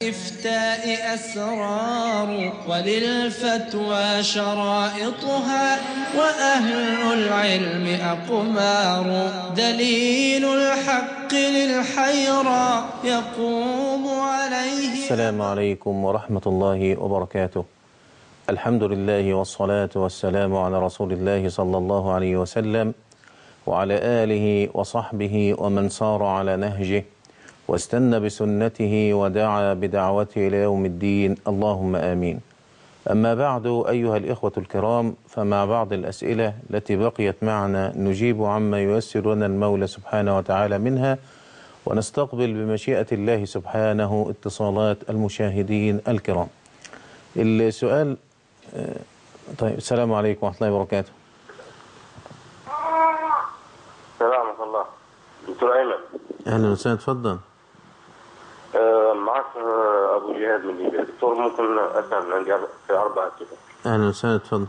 الإفتاء أسرار وللفتوى شرائطها وأهل العلم أقمار دليل الحق للحيرى يقوم عليه السلام عليكم ورحمة الله وبركاته الحمد لله والصلاة والسلام على رسول الله صلى الله عليه وسلم وعلى آله وصحبه ومن سار على نهجه واستنى بسنته ودعا بدعوته إلى يوم الدين اللهم آمين أما بعد أيها الإخوة الكرام فمع بعض الأسئلة التي بقيت معنا نجيب عما ييسر لنا المولى سبحانه وتعالى منها ونستقبل بمشيئة الله سبحانه اتصالات المشاهدين الكرام السؤال آه، طيب السلام عليكم ورحمة الله وبركاته السلام ورحمة الله دكتور أيمن أهلا وسهلا تفضل آه، معك آه، أبو جهاد من ليبيا دكتور ممكن أسأل عندي أربع- في أربع أسئلة أهلا وسهلا تفضل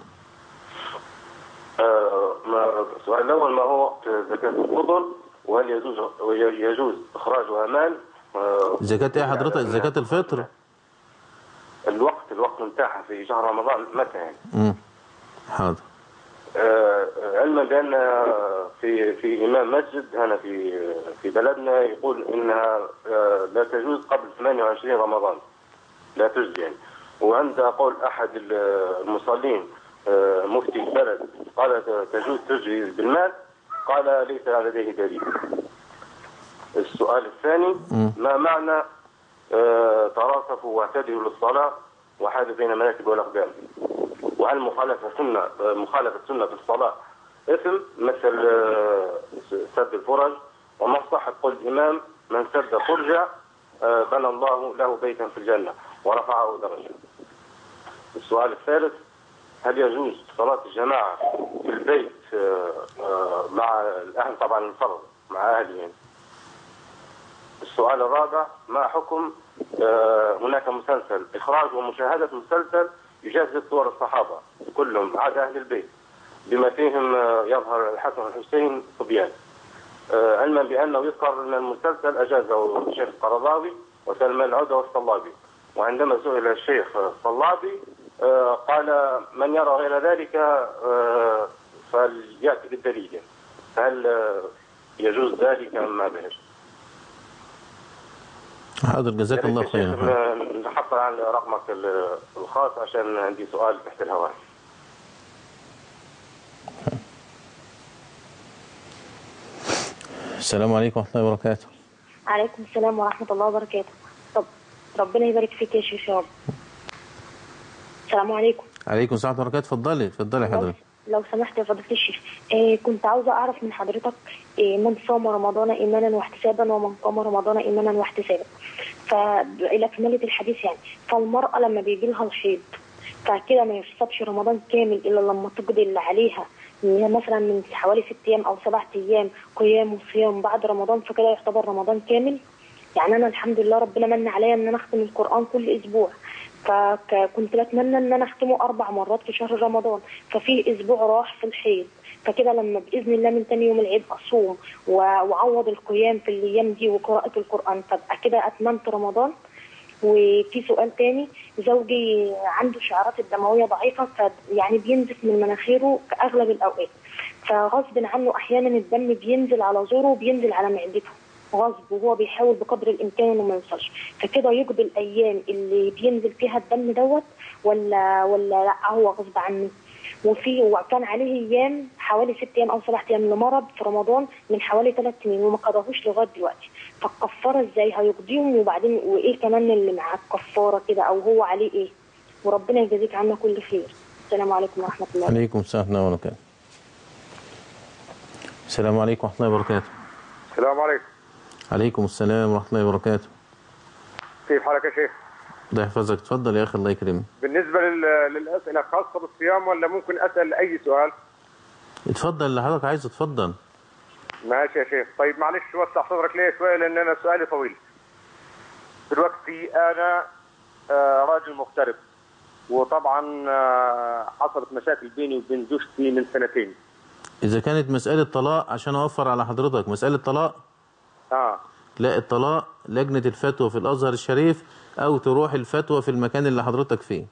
آه، ما- السؤال الأول ما هو وقت زكاة الفضل وهل يجوز يجوز إخراجها مال آه، زكاة إيه حضرتك زكاة الفطر الوقت الوقت متاحة في شهر رمضان متى يعني مم. حاضر آه، علما بان آه، في في امام مسجد هنا في في بلدنا يقول انها آه، لا تجوز قبل 28 رمضان لا تجزي يعني وعند قول احد المصلين آه، مفتي البلد قال تجوز تجزي بالمال قال ليس لديه دليل السؤال الثاني ما معنى آه، تراصفوا واعتدلوا للصلاه وحال بين المناكب والاقدام وهل مخالفة سنة مخالفة سنة في الصلاة إثم مثل آه، سد الفرج وما صح قول الإمام من سد فرجة آه، بنى الله له بيتا في الجنة ورفعه درجة السؤال الثالث هل يجوز صلاة الجماعة في البيت آه، آه، مع الأهل طبعا الفرض مع أهلهم السؤال الرابع ما حكم آه، هناك مسلسل إخراج ومشاهدة مسلسل يجسد صور الصحابة كلهم عدا أهل البيت بما فيهم آه، يظهر الحسن والحسين صبيان آه، علما بأنه يذكر أن المسلسل أجازه الشيخ القرضاوي وسلمان العودة والصلابي وعندما سئل الشيخ الصلابي آه، قال من يرى غير ذلك آه، فليأتي بالدليل هل آه، يجوز ذلك أم ما بهش؟ حاضر جزاك الله خيرا نحصل على رقمك ال- الخاص عشان عندي سؤال تحت الهواء السلام عليكم ورحمة الله وبركاته عليكم السلام ورحمة الله وبركاته طب ربنا يبارك فيك يا شيخ يا رب السلام عليكم عليكم السلام ورحمة الله وبركاته اتفضلي اتفضلي لو, حضرتك لو سمحت يا فضيلة الشيخ آه كنت عاوزة أعرف من حضرتك آه من صام رمضان إيمانا واحتسابا ومن قام رمضان إيمانا واحتسابا فإلى كمالة الحديث يعني فالمرأة لما بيجي لها الحيض فكده ما يحسبش رمضان كامل إلا لما تقضي اللي عليها إن هي مثلا من حوالي ست أيام أو سبعة أيام قيام وصيام بعد رمضان فكده يعتبر رمضان كامل يعني أنا الحمد لله ربنا من عليا إن أنا أختم القرآن كل أسبوع فكنت بتمنى ان انا اختمه اربع مرات في شهر رمضان ففي اسبوع راح في الحيض فكده لما باذن الله من تاني يوم العيد اصوم و- واعوض القيام في الايام دي وقراءه القران فابقى كده اتممت رمضان وفي سؤال تاني زوجي عنده شعرات الدمويه ضعيفه فيعني بينزف من مناخيره في اغلب الاوقات فغصب عنه احيانا الدم بينزل على زوره وبينزل على معدته غصب وهو بيحاول بقدر الامكان انه ما يوصلش فكده يقضي الايام اللي بينزل فيها الدم دوت ولا ولا لا هو غصب عنه وفي وكان عليه ايام حوالي ست ايام او سبع ايام لمرض في رمضان من حوالي ثلاث سنين وما قضاهوش لغايه دلوقتي فالكفاره ازاي هيقضيهم وبعدين وايه كمان اللي مع الكفاره كده او هو عليه ايه وربنا يجازيك عنا كل خير السلام عليكم ورحمه الله عليكم السلام ورحمة الله وبركاته السلام عليكم ورحمة الله وبركاته السلام عليكم عليكم السلام ورحمة الله وبركاته كيف حالك يا شيخ؟ الله يحفظك اتفضل يا أخي الله يكرمك بالنسبة لل- للأسئلة خاصة بالصيام ولا ممكن أسأل أي سؤال؟ اتفضل اللي حضرتك عايزه اتفضل ماشي يا شيخ طيب معلش وسع صدرك ليه شوية لأن أنا سؤالي طويل دلوقتي أنا آه، راجل مغترب وطبعا آه، حصلت مشاكل بيني وبين زوجتي من سنتين إذا كانت مسألة طلاق عشان أوفر على حضرتك مسألة طلاق اه لا الطلاق لجنة الفتوى في الأزهر الشريف او تروح الفتوى في المكان اللي حضرتك فيه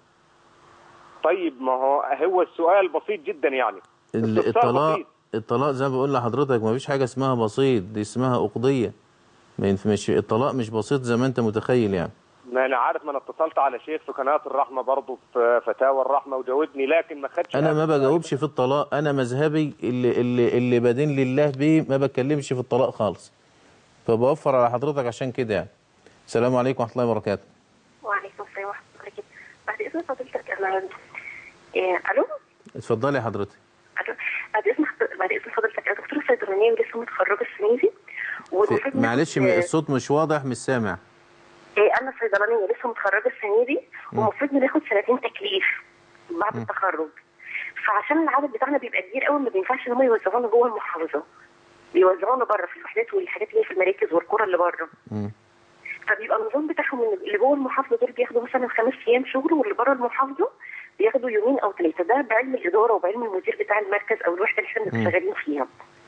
طيب ما هو هو السؤال بسيط جدا يعني ال- استفسار الطلاق بسيط. الطلاق زي ما بقول لحضرتك ما فيش حاجه اسمها بسيط دي اسمها أقضية ما ينف- مش الطلاق مش بسيط زي ما انت متخيل يعني ما انا عارف ما انا اتصلت على شيخ في قناه الرحمه برضه في فتاوى الرحمه وجاوبني لكن ما خدش انا ما أمر. بجاوبش في الطلاق انا مذهبي اللي اللي اللي بدين لله بيه ما بتكلمش في الطلاق خالص فبوفر على حضرتك عشان كده يعني السلام عليكم ورحمه الله وبركاته وعليكم السلام ورحمة الله وبركاته بعد إذن فضيلتك أنا إيه ألو اتفضلي يا حضرتك ألو بعد إذن بعد إذن فضيلتك أنا دكتورة صيدلانية ولسه متخرجة السنة دي والمفروض في- معلش ناخد- الصوت مش واضح مش سامع إيه أنا صيدلانية لسه متخرجة السنة دي والمفروض بناخد سنتين تكليف بعد التخرج فعشان العدد بتاعنا بيبقى كبير قوي ما بينفعش ان هم يوزعونا جوه المحافظة بيوزعونا بره في الوحدات والحاجات اللي هي في المراكز والقرى اللي بره مم. فبيبقى النظام بتاعهم ان اللي جوه المحافظه دول بياخدوا مثلا خمس ايام شغل واللي بره المحافظه بياخدوا يومين او ثلاثه ده بعلم الاداره وبعلم المدير بتاع المركز او الوحده اللي احنا بنبقى شغالين فيها.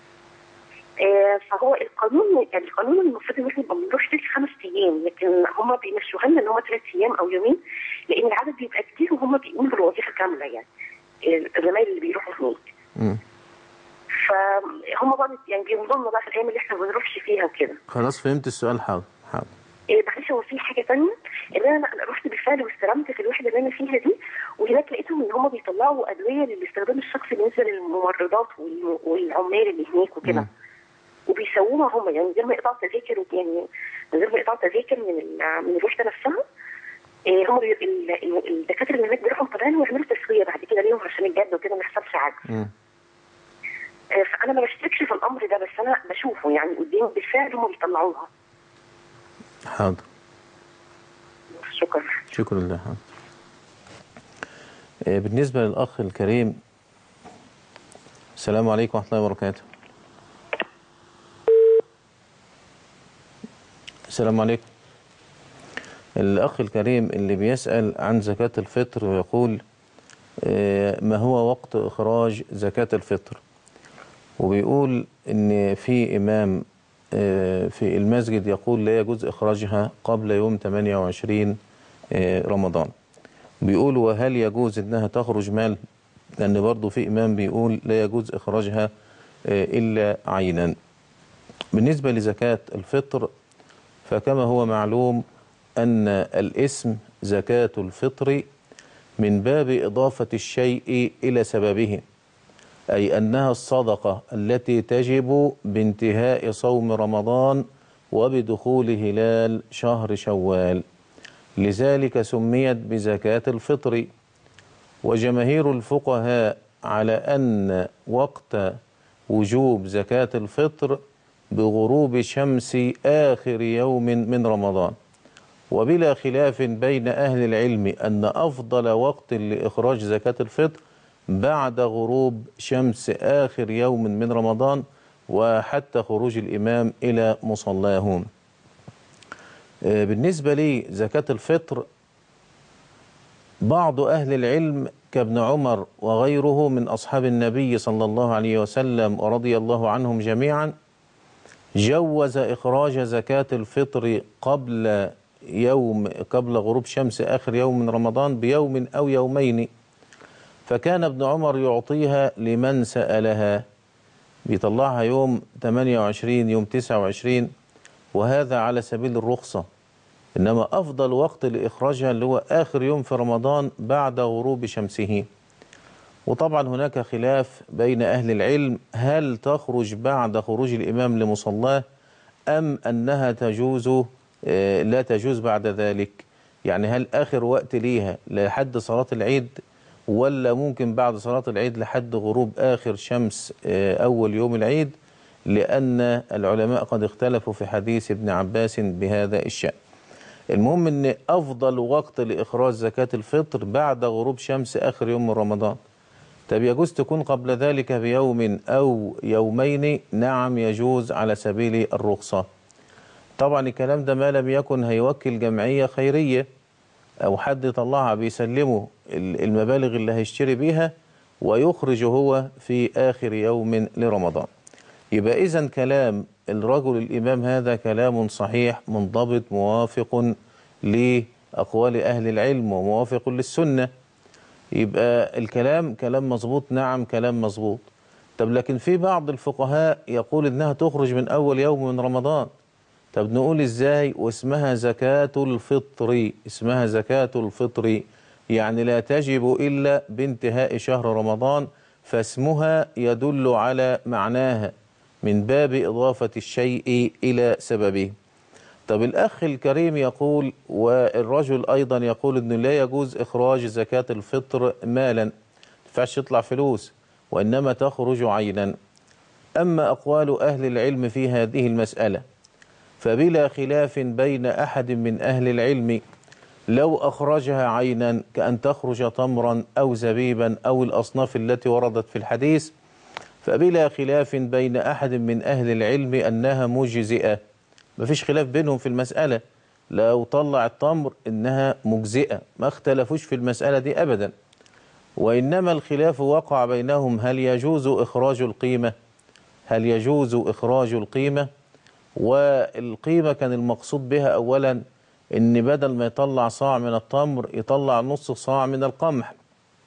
آه فهو القانون يعني القانون المفروض ان احنا نبقى بنروح ليل خمس ايام لكن هم بيمشوها لنا ان هم ثلاث ايام او يومين لان العدد بيبقى كتير وهم بيقوموا بالوظيفه كامله يعني آه، الزمايل اللي بيروحوا هناك. مم. فهم بقى يعني بيمضوا لنا بقى في الايام اللي احنا ما بنروحش فيها وكده. خلاص فهمت السؤال حاضر حاضر إيه معلش هو في حاجه ثانيه ان انا أنا رحت بالفعل واستلمت في الوحده اللي انا فيها دي وهناك لقيتهم ان هم بيطلعوا ادويه للاستخدام الشخصي بالنسبه للممرضات والم- والعمال اللي هناك وكده مم. وبيسووها هم يعني من غير ما يقطعوا تذاكر يعني من غير ما يقطعوا تذاكر من ال- من الوحده نفسها إيه هم بي- ال- ال- الدكاتره اللي هناك بيروحوا طبعا ويعملوا تسويه بعد كده ليهم عشان الجد وكده ما يحصلش عجز مم. إيه فانا ما بشتركش في الامر ده بس انا بشوفه يعني قدامي بالفعل هم بيطلعوها حاضر شكرا شكرا لله حاضر. آه، بالنسبة للأخ الكريم السلام عليكم ورحمة الله وبركاته السلام عليكم الأخ الكريم اللي بيسأل عن زكاة الفطر ويقول آه، ما هو وقت إخراج زكاة الفطر وبيقول إن في إمام آه، في المسجد يقول لا يجوز إخراجها قبل يوم 28 آه، رمضان بيقول وهل يجوز إنها تخرج مال لأن برضو في إمام بيقول لا يجوز إخراجها آه، إلا عينا بالنسبة لزكاة الفطر فكما هو معلوم أن الاسم زكاة الفطر من باب إضافة الشيء إلى سببه أي أنها الصدقة التي تجب بانتهاء صوم رمضان وبدخول هلال شهر شوال لذلك سميت بزكاة الفطر وجماهير الفقهاء على أن وقت وجوب زكاة الفطر بغروب شمس آخر يوم من رمضان وبلا خلاف بين أهل العلم أن أفضل وقت لإخراج زكاة الفطر بعد غروب شمس آخر يوم من رمضان وحتى خروج الإمام إلى مصلاهم آه، بالنسبة لي زكاة الفطر بعض أهل العلم كابن عمر وغيره من أصحاب النبي صلى الله عليه وسلم ورضي الله عنهم جميعا جوز إخراج زكاة الفطر قبل يوم قبل غروب شمس آخر يوم من رمضان بيوم أو يومين فكان ابن عمر يعطيها لمن سألها بيطلعها يوم 28 يوم 29 وهذا على سبيل الرخصة إنما أفضل وقت لإخراجها اللي هو آخر يوم في رمضان بعد غروب شمسه وطبعا هناك خلاف بين أهل العلم هل تخرج بعد خروج الإمام لمصلاه أم أنها تجوز آه، لا تجوز بعد ذلك يعني هل آخر وقت ليها لحد صلاة العيد ولا ممكن بعد صلاة العيد لحد غروب آخر شمس آه، أول يوم العيد لأن العلماء قد اختلفوا في حديث ابن عباس بهذا الشأن المهم ان افضل وقت لاخراج زكاة الفطر بعد غروب شمس اخر يوم من رمضان طب يجوز تكون قبل ذلك بيوم او يومين نعم يجوز على سبيل الرخصة طبعا الكلام ده ما لم يكن هيوكل جمعية خيرية او حد يطلعها بيسلمه ال- المبالغ اللي هيشتري بيها ويخرج هو في اخر يوم لرمضان يبقى إذا كلام الرجل الإمام هذا كلام صحيح منضبط موافق أقوال أهل العلم وموافق للسنة يبقى الكلام كلام مظبوط نعم كلام مظبوط طب لكن في بعض الفقهاء يقول إنها تخرج من أول يوم من رمضان طب نقول إزاي واسمها زكاة الفطر اسمها زكاة الفطر يعني لا تجب إلا بانتهاء شهر رمضان فاسمها يدل على معناها من باب إضافة الشيء إلى سببه طب الأخ الكريم يقول والرجل أيضا يقول أنه لا يجوز إخراج زكاة الفطر مالا ينفعش يطلع فلوس وإنما تخرج عينا أما أقوال أهل العلم في هذه المسألة فبلا خلاف بين أحد من أهل العلم لو أخرجها عينا كأن تخرج تمرا أو زبيبا أو الأصناف التي وردت في الحديث فبلا خلاف بين أحد من أهل العلم أنها مجزئة مفيش خلاف بينهم في المسألة لو طلع التمر إنها مجزئة ما اختلفوش في المسألة دي أبدا وإنما الخلاف وقع بينهم هل يجوز إخراج القيمة هل يجوز إخراج القيمة والقيمة كان المقصود بها أولا إن بدل ما يطلع صاع من التمر يطلع نص صاع من القمح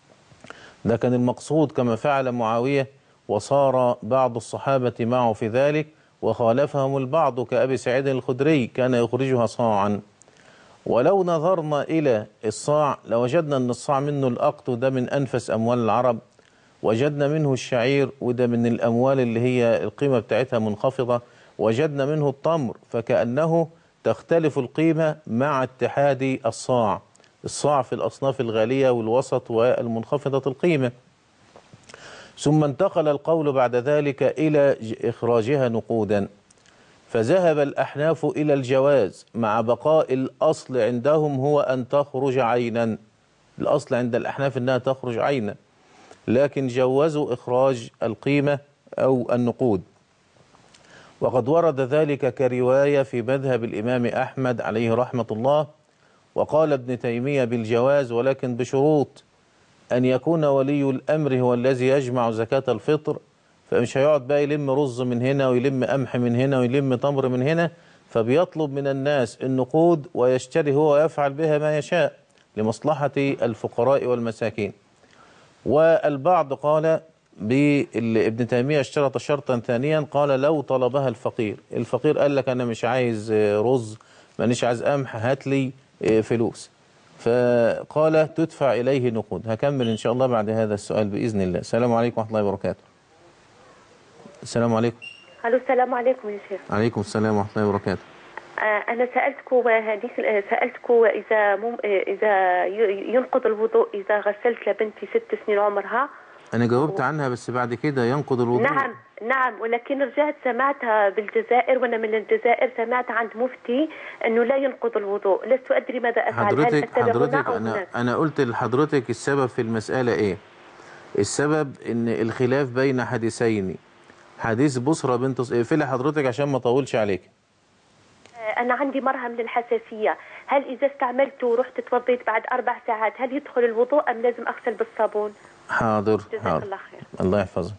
ده كان المقصود كما فعل معاوية وصار بعض الصحابة معه في ذلك وخالفهم البعض كأبي سعيد الخدري كان يخرجها صاعا ولو نظرنا إلى الصاع لوجدنا أن الصاع منه الأقط ده من أنفس أموال العرب وجدنا منه الشعير وده من الأموال اللي هي القيمة بتاعتها منخفضة وجدنا منه التمر فكأنه تختلف القيمة مع اتحاد الصاع الصاع في الأصناف الغالية والوسط والمنخفضة القيمة ثم انتقل القول بعد ذلك إلى إخراجها نقودا فذهب الأحناف إلى الجواز مع بقاء الأصل عندهم هو أن تخرج عينا الأصل عند الأحناف أنها تخرج عينا لكن جوزوا إخراج القيمة أو النقود وقد ورد ذلك كرواية في مذهب الإمام أحمد عليه رحمة الله وقال ابن تيمية بالجواز ولكن بشروط أن يكون ولي الأمر هو الذي يجمع زكاة الفطر فمش هيقعد بقى يلم رز من هنا ويلم قمح من هنا ويلم تمر من هنا فبيطلب من الناس النقود ويشتري هو ويفعل بها ما يشاء لمصلحة الفقراء والمساكين والبعض قال ابن تيمية اشترط شرطا ثانيا قال لو طلبها الفقير الفقير قال لك أنا مش عايز رز مانيش عايز قمح هات لي فلوس فقال تدفع إليه نقود هكمل إن شاء الله بعد هذا السؤال بإذن الله السلام عليكم ورحمة الله وبركاته السلام عليكم الو السلام عليكم يا شيخ عليكم السلام ورحمة الله وبركاته آه، انا سالتكم هذيك سالتكم اذا مم اذا ي- ينقض الوضوء اذا غسلت لبنتي ست سنين عمرها أنا جاوبت عنها بس بعد كده ينقض الوضوء نعم نعم ولكن رجعت سمعتها بالجزائر وانا من الجزائر سمعت عند مفتي انه لا ينقض الوضوء لست ادري ماذا افعل هل حضرتك أتبع هنا حضرتك أو أنا هناك؟ أنا قلت لحضرتك السبب في المسألة إيه السبب إن الخلاف بين حديثين حديث بصرة بنت ص- اقفلي حضرتك عشان ما اطولش عليك آه، انا عندي مرهم للحساسيه هل اذا استعملته ورحت توضيت بعد اربع ساعات هل يدخل الوضوء ام لازم اغسل بالصابون حاضر جزاك حاضر الله خير الله يحفظها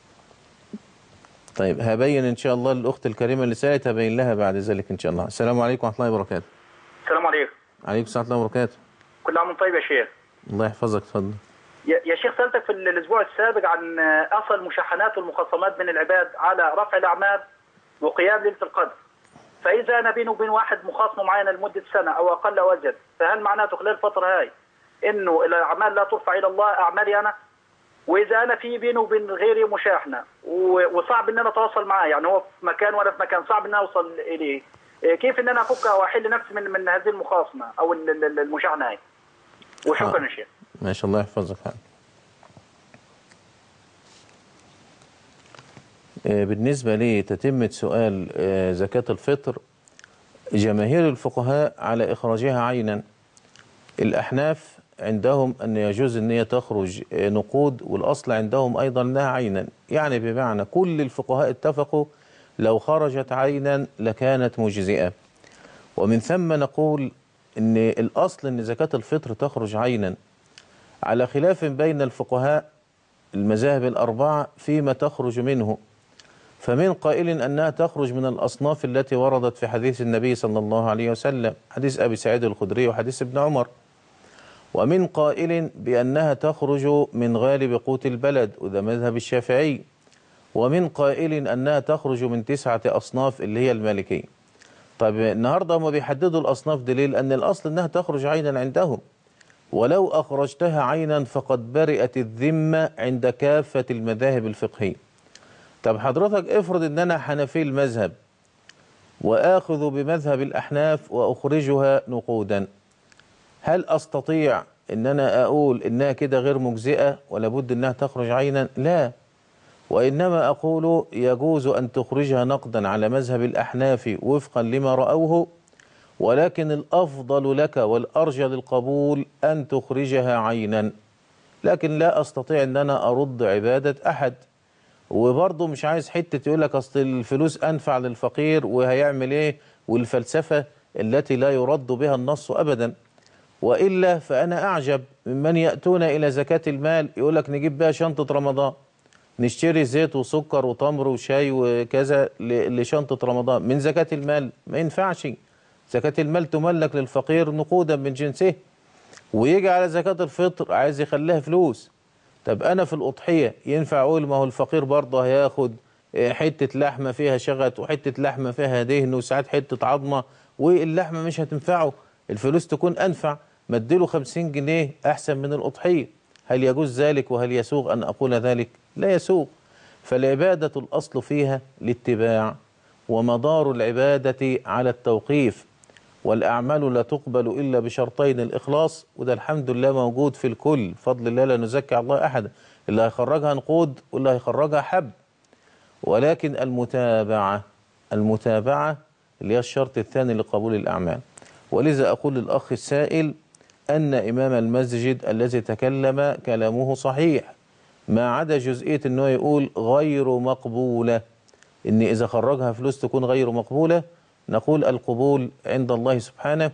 طيب هبين ان شاء الله الاخت الكريمه اللي سالت هبين لها بعد ذلك ان شاء الله السلام عليكم ورحمه الله وبركاته السلام عليكم عليكم السلام ورحمه الله وبركاته كل عام وانت طيب يا شيخ الله يحفظك اتفضل يا يا شيخ سألتك في الأسبوع السابق عن أصل المشاحنات والمخاصمات بين العباد على رفع الأعمال وقيام ليلة القدر فإذا أنا بيني وبين واحد مخاصمة معينة لمدة سنة أو أقل أو أزيد فهل معناته خلال الفترة هاي إنه الأعمال لا ترفع إلى الله أعمالي أنا وإذا أنا في بيني وبين غيري مشاحنة و- وصعب إن أنا أتواصل معاه يعني هو في مكان وأنا في مكان صعب إن أنا أوصل إليه إيه، كيف إن أنا أفكها وأحل نفسي من من هذه المخاصمة أو ال- ال- المشاحنة هاي وشكرا يا شيخ ما شاء الله يحفظك حاضر. آه، بالنسبة لتتمة سؤال آه، زكاة الفطر جماهير الفقهاء على إخراجها عينا الأحناف عندهم أن يجوز أن هي تخرج آه، نقود والأصل عندهم أيضا أنها عينا يعني بمعنى كل الفقهاء اتفقوا لو خرجت عينا لكانت مجزئة ومن ثم نقول أن الأصل أن زكاة الفطر تخرج عينا على خلاف بين الفقهاء المذاهب الأربعة فيما تخرج منه فمن قائل أنها تخرج من الأصناف التي وردت في حديث النبي صلى الله عليه وسلم حديث أبي سعيد الخدري وحديث ابن عمر ومن قائل بأنها تخرج من غالب قوت البلد وده مذهب الشافعي ومن قائل أنها تخرج من تسعة أصناف اللي هي المالكية طيب النهاردة هم بيحددوا الأصناف دليل أن الأصل أنها تخرج عينا عندهم ولو أخرجتها عينا فقد برئت الذمة عند كافة المذاهب الفقهية طب حضرتك افرض ان انا حنفي المذهب واخذ بمذهب الاحناف واخرجها نقودا هل استطيع ان انا اقول انها كده غير مجزئة ولا بد انها تخرج عينا لا وانما اقول يجوز ان تخرجها نقدا على مذهب الاحناف وفقا لما رأوه ولكن الافضل لك والارجى للقبول ان تخرجها عينا لكن لا استطيع ان انا ارد عبادة احد وبرضه مش عايز حتة يقول لك اصل الفلوس انفع للفقير وهيعمل ايه والفلسفة التي لا يرد بها النص ابدا والا فانا اعجب ممن ياتون الى زكاة المال يقول لك نجيب بها شنطة رمضان نشتري زيت وسكر وتمر وشاي وكذا ل- لشنطة رمضان من زكاة المال ما ينفعش زكاة المال تملك للفقير نقودا من جنسه ويجي على زكاة الفطر عايز يخليها فلوس طب انا في الاضحيه ينفع اقول ما هو الفقير برضه هياخد آه، حته لحمه فيها شغط وحته لحمه فيها دهن وساعات حته عظمه واللحمه مش هتنفعه الفلوس تكون انفع ما اديله 50 جنيه احسن من الاضحيه هل يجوز ذلك وهل يسوغ ان اقول ذلك لا يسوغ فالعباده الاصل فيها الاتباع ومدار العباده على التوقيف والأعمال لا تقبل إلا بشرطين الإخلاص وده الحمد لله موجود في الكل فضل الله لا نزكي على الله أحدا اللي هيخرجها نقود واللي هيخرجها حب ولكن المتابعة المتابعة اللي هي الشرط الثاني لقبول الأعمال ولذا أقول للأخ السائل أن إمام المسجد الذي تكلم كلامه صحيح ما عدا جزئية أنه يقول غير مقبولة إن إذا خرجها فلوس تكون غير مقبولة نقول القبول عند الله سبحانه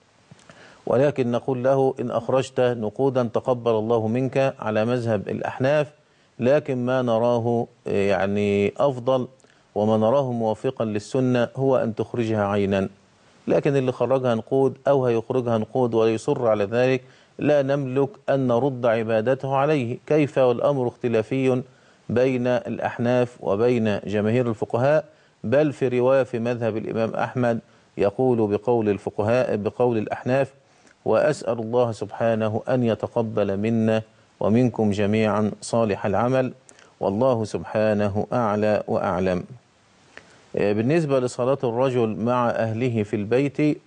ولكن نقول له إن أخرجت نقودا تقبل الله منك على مذهب الأحناف لكن ما نراه يعني أفضل وما نراه موافقا للسنة هو أن تخرجها عينا لكن اللي خرجها نقود أو هيخرجها نقود ويصر على ذلك لا نملك أن نرد عبادته عليه كيف والأمر اختلافي بين الأحناف وبين جماهير الفقهاء بل في رواية في مذهب الإمام أحمد يقول بقول الفقهاء بقول الأحناف وأسأل الله سبحانه أن يتقبل منا ومنكم جميعا صالح العمل والله سبحانه أعلى وأعلم بالنسبة لصلاة الرجل مع أهله في البيت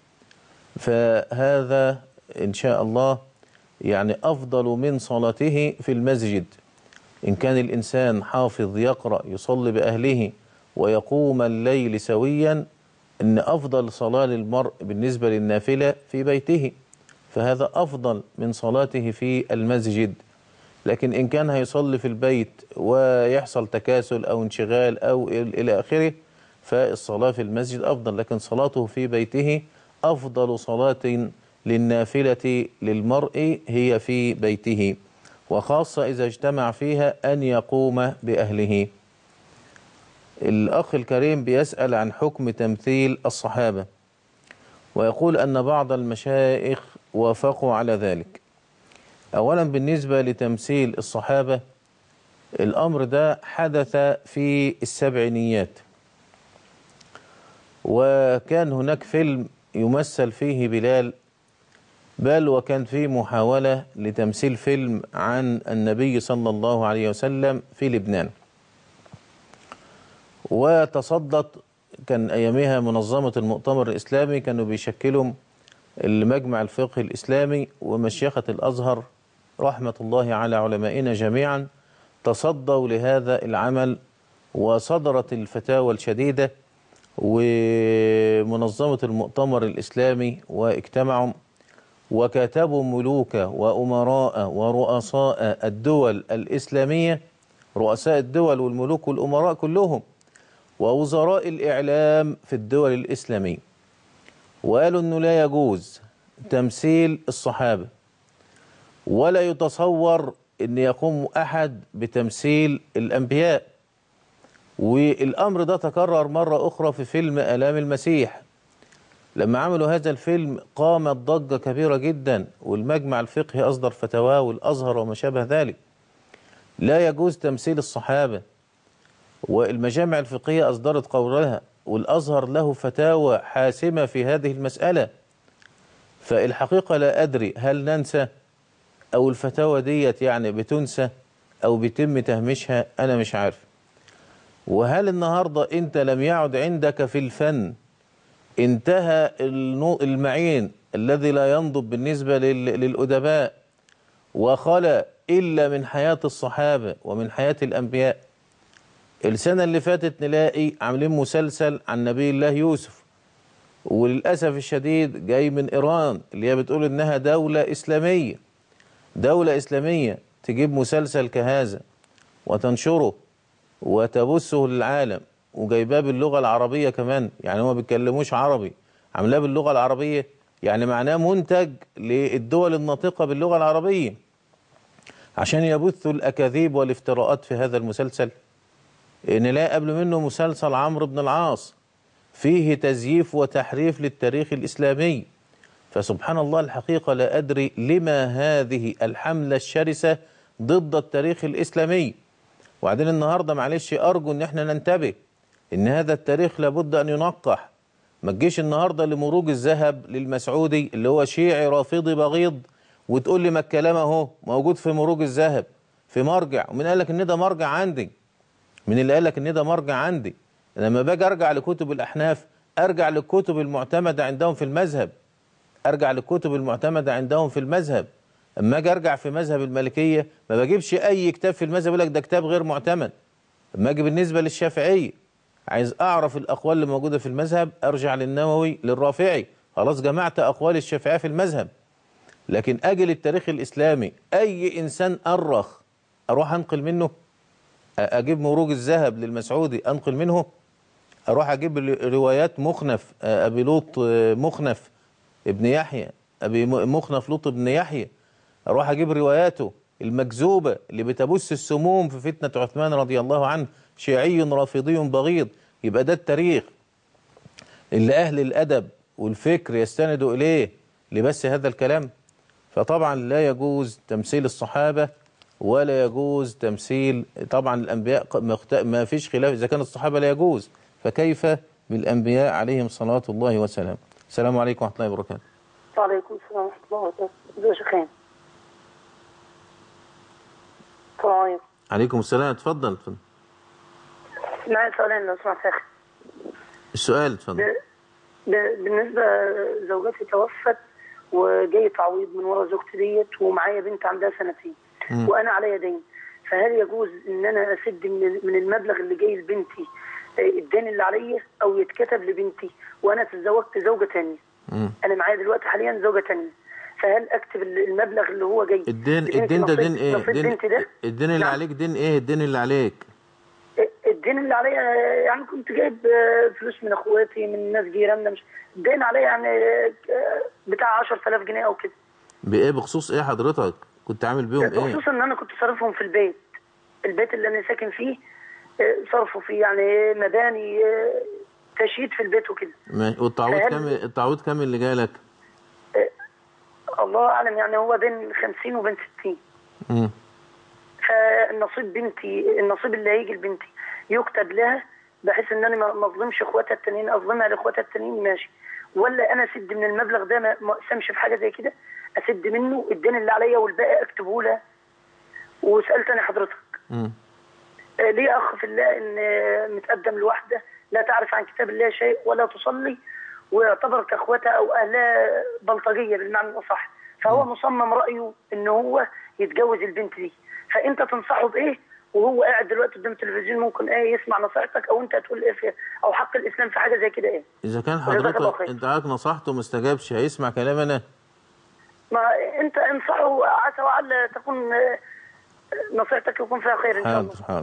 فهذا إن شاء الله يعني أفضل من صلاته في المسجد إن كان الإنسان حافظ يقرأ يصلي بأهله ويقوم الليل سويا ان افضل صلاة للمرء بالنسبة للنافلة في بيته فهذا افضل من صلاته في المسجد لكن ان كان هيصلي في البيت ويحصل تكاسل او انشغال او الى اخره فالصلاة في المسجد افضل لكن صلاته في بيته افضل صلاة للنافلة للمرء هي في بيته وخاصة اذا اجتمع فيها ان يقوم باهله الأخ الكريم بيسأل عن حكم تمثيل الصحابة ويقول أن بعض المشايخ وافقوا على ذلك أولا بالنسبة لتمثيل الصحابة الأمر ده حدث في السبعينيات وكان هناك فيلم يمثل فيه بلال بل وكان في محاولة لتمثيل فيلم عن النبي صلى الله عليه وسلم في لبنان وتصدت كان أيامها منظمة المؤتمر الإسلامي كانوا بيشكلوا المجمع الفقهي الإسلامي ومشيخة الأزهر رحمة الله على علمائنا جميعا تصدوا لهذا العمل وصدرت الفتاوى الشديدة ومنظمة المؤتمر الإسلامي واجتمعوا وكتبوا ملوك وأمراء ورؤساء الدول الإسلامية رؤساء الدول والملوك والأمراء كلهم ووزراء الإعلام في الدول الإسلامية وقالوا أنه لا يجوز تمثيل الصحابة ولا يتصور أن يقوم أحد بتمثيل الأنبياء والأمر ده تكرر مرة أخرى في فيلم آلام المسيح لما عملوا هذا الفيلم قامت ضجة كبيرة جدا والمجمع الفقهي أصدر فتواه والأزهر وما شابه ذلك لا يجوز تمثيل الصحابة والمجامع الفقهية أصدرت قولها والأزهر له فتاوى حاسمة في هذه المسألة فالحقيقة لا أدري هل ننسى أو الفتاوى ديت يعني بتنسى أو بيتم تهميشها أنا مش عارف وهل النهاردة أنت لم يعد عندك في الفن انتهى النو- المعين الذي لا ينضب بالنسبة لل- للأدباء وخلى إلا من حياة الصحابة ومن حياة الأنبياء السنة اللي فاتت نلاقي عاملين مسلسل عن نبي الله يوسف وللأسف الشديد جاي من إيران اللي هي بتقول إنها دولة إسلامية دولة إسلامية تجيب مسلسل كهذا وتنشره وتبثه للعالم وجايباه باللغة العربية كمان يعني هما بيتكلموش عربي عاملاه باللغة العربية يعني معناه منتج للدول الناطقة باللغة العربية عشان يبثوا الأكاذيب والافتراءات في هذا المسلسل نلاقي قبل منه مسلسل عمرو بن العاص فيه تزييف وتحريف للتاريخ الإسلامي فسبحان الله الحقيقة لا أدري لما هذه الحملة الشرسة ضد التاريخ الإسلامي وبعدين النهاردة معلش أرجو أن احنا ننتبه أن هذا التاريخ لابد أن ينقح ما تجيش النهاردة لمروج الذهب للمسعودي اللي هو شيعي رافضي بغيض وتقول لي ما الكلام اهو موجود في مروج الذهب في مرجع ومن قال لك ان ده مرجع عندي من اللي قال لك ان ده مرجع عندي لما باجي ارجع لكتب الاحناف ارجع للكتب المعتمده عندهم في المذهب ارجع للكتب المعتمده عندهم في المذهب اما اجي ارجع في مذهب المالكيه ما بجيبش اي كتاب في المذهب يقول لك ده كتاب غير معتمد اما اجي بالنسبه للشافعيه عايز اعرف الاقوال اللي موجوده في المذهب ارجع للنووي للرافعي خلاص جمعت اقوال الشافعيه في المذهب لكن اجي للتاريخ الاسلامي اي انسان ارخ اروح انقل منه اجيب مروج الذهب للمسعودي انقل منه اروح اجيب روايات مخنف ابي لوط مخنف ابن يحيى ابي مخنف لوط ابن يحيى اروح اجيب رواياته المكذوبه اللي بتبث السموم في فتنه عثمان رضي الله عنه شيعي رافضي بغيض يبقى ده التاريخ اللي اهل الادب والفكر يستندوا اليه لبس هذا الكلام فطبعا لا يجوز تمثيل الصحابه ولا يجوز تمثيل طبعا الانبياء ما فيش خلاف اذا كان الصحابه لا يجوز فكيف بالانبياء عليهم صلاه الله وسلامه السلام عليكم ورحمه الله وبركاته وعليكم السلام ورحمه الله وبركاته ازيك يا شيخين السلام عليكم عليكم السلام اتفضل اتفضل معي سؤالين لو سمحت يا اخي السؤال اتفضل ب- ب- بالنسبه زوجتي توفت وجاي تعويض من ورا زوجتي ديت ومعايا بنت عندها سنتين مم. وانا عليا دين فهل يجوز ان انا اسد من من المبلغ اللي جاي لبنتي آه، الدين اللي عليا او يتكتب لبنتي وانا تزوجت زوجه ثانيه مم. انا معايا دلوقتي حاليا زوجه ثانيه فهل اكتب المبلغ اللي هو جاي الدين لبنتي الدين ده نصيب- دين ايه نصيب دين بنتي ده الدين اللي نعم. عليك دين ايه الدين اللي عليك الدين اللي عليا يعني كنت جايب آه، فلوس من اخواتي من ناس جيراننا مش الدين عليا يعني آه، بتاع 10000 جنيه او كده بايه بخصوص ايه حضرتك كنت عامل بيهم ايه بخصوص ان انا كنت صارفهم في البيت البيت اللي انا ساكن فيه آه، صرفوا فيه يعني مباني آه، تشييد في البيت وكده ما- والتعويض فهل- كام التعويض كام اللي جالك الله اعلم يعني هو بين 50 وبين 60 مم. فالنصيب بنتي النصيب اللي هيجي لبنتي يكتب لها بحيث ان انا ما ما اظلمش اخواتها التانيين اظلمها لاخواتها التانيين ماشي ولا انا اسد من المبلغ ده ما ما اقسمش في حاجه زي كده اسد منه الدين اللي عليا والباقي اكتبه لها وسالت انا حضرتك مم. آه، ليه اخ في الله ان آه، متقدم لوحده لا تعرف عن كتاب الله شيء ولا تصلي ويعتبر كاخواتها او اهلها بلطجيه بالمعنى الاصح فهو مصمم رايه ان هو يتجوز البنت دي فانت تنصحه بايه وهو قاعد دلوقتي قدام التلفزيون ممكن ايه يسمع نصيحتك او انت تقول ايه في او حق الاسلام في حاجه زي كده ايه اذا كان جزاك الله حضرتك خير. انت عارف نصحته وما استجابش هيسمع كلام انا ما انت انصحه عسى وعل تكون آه، نصيحتك يكون فيها خير ان شاء الله حاضر حاضر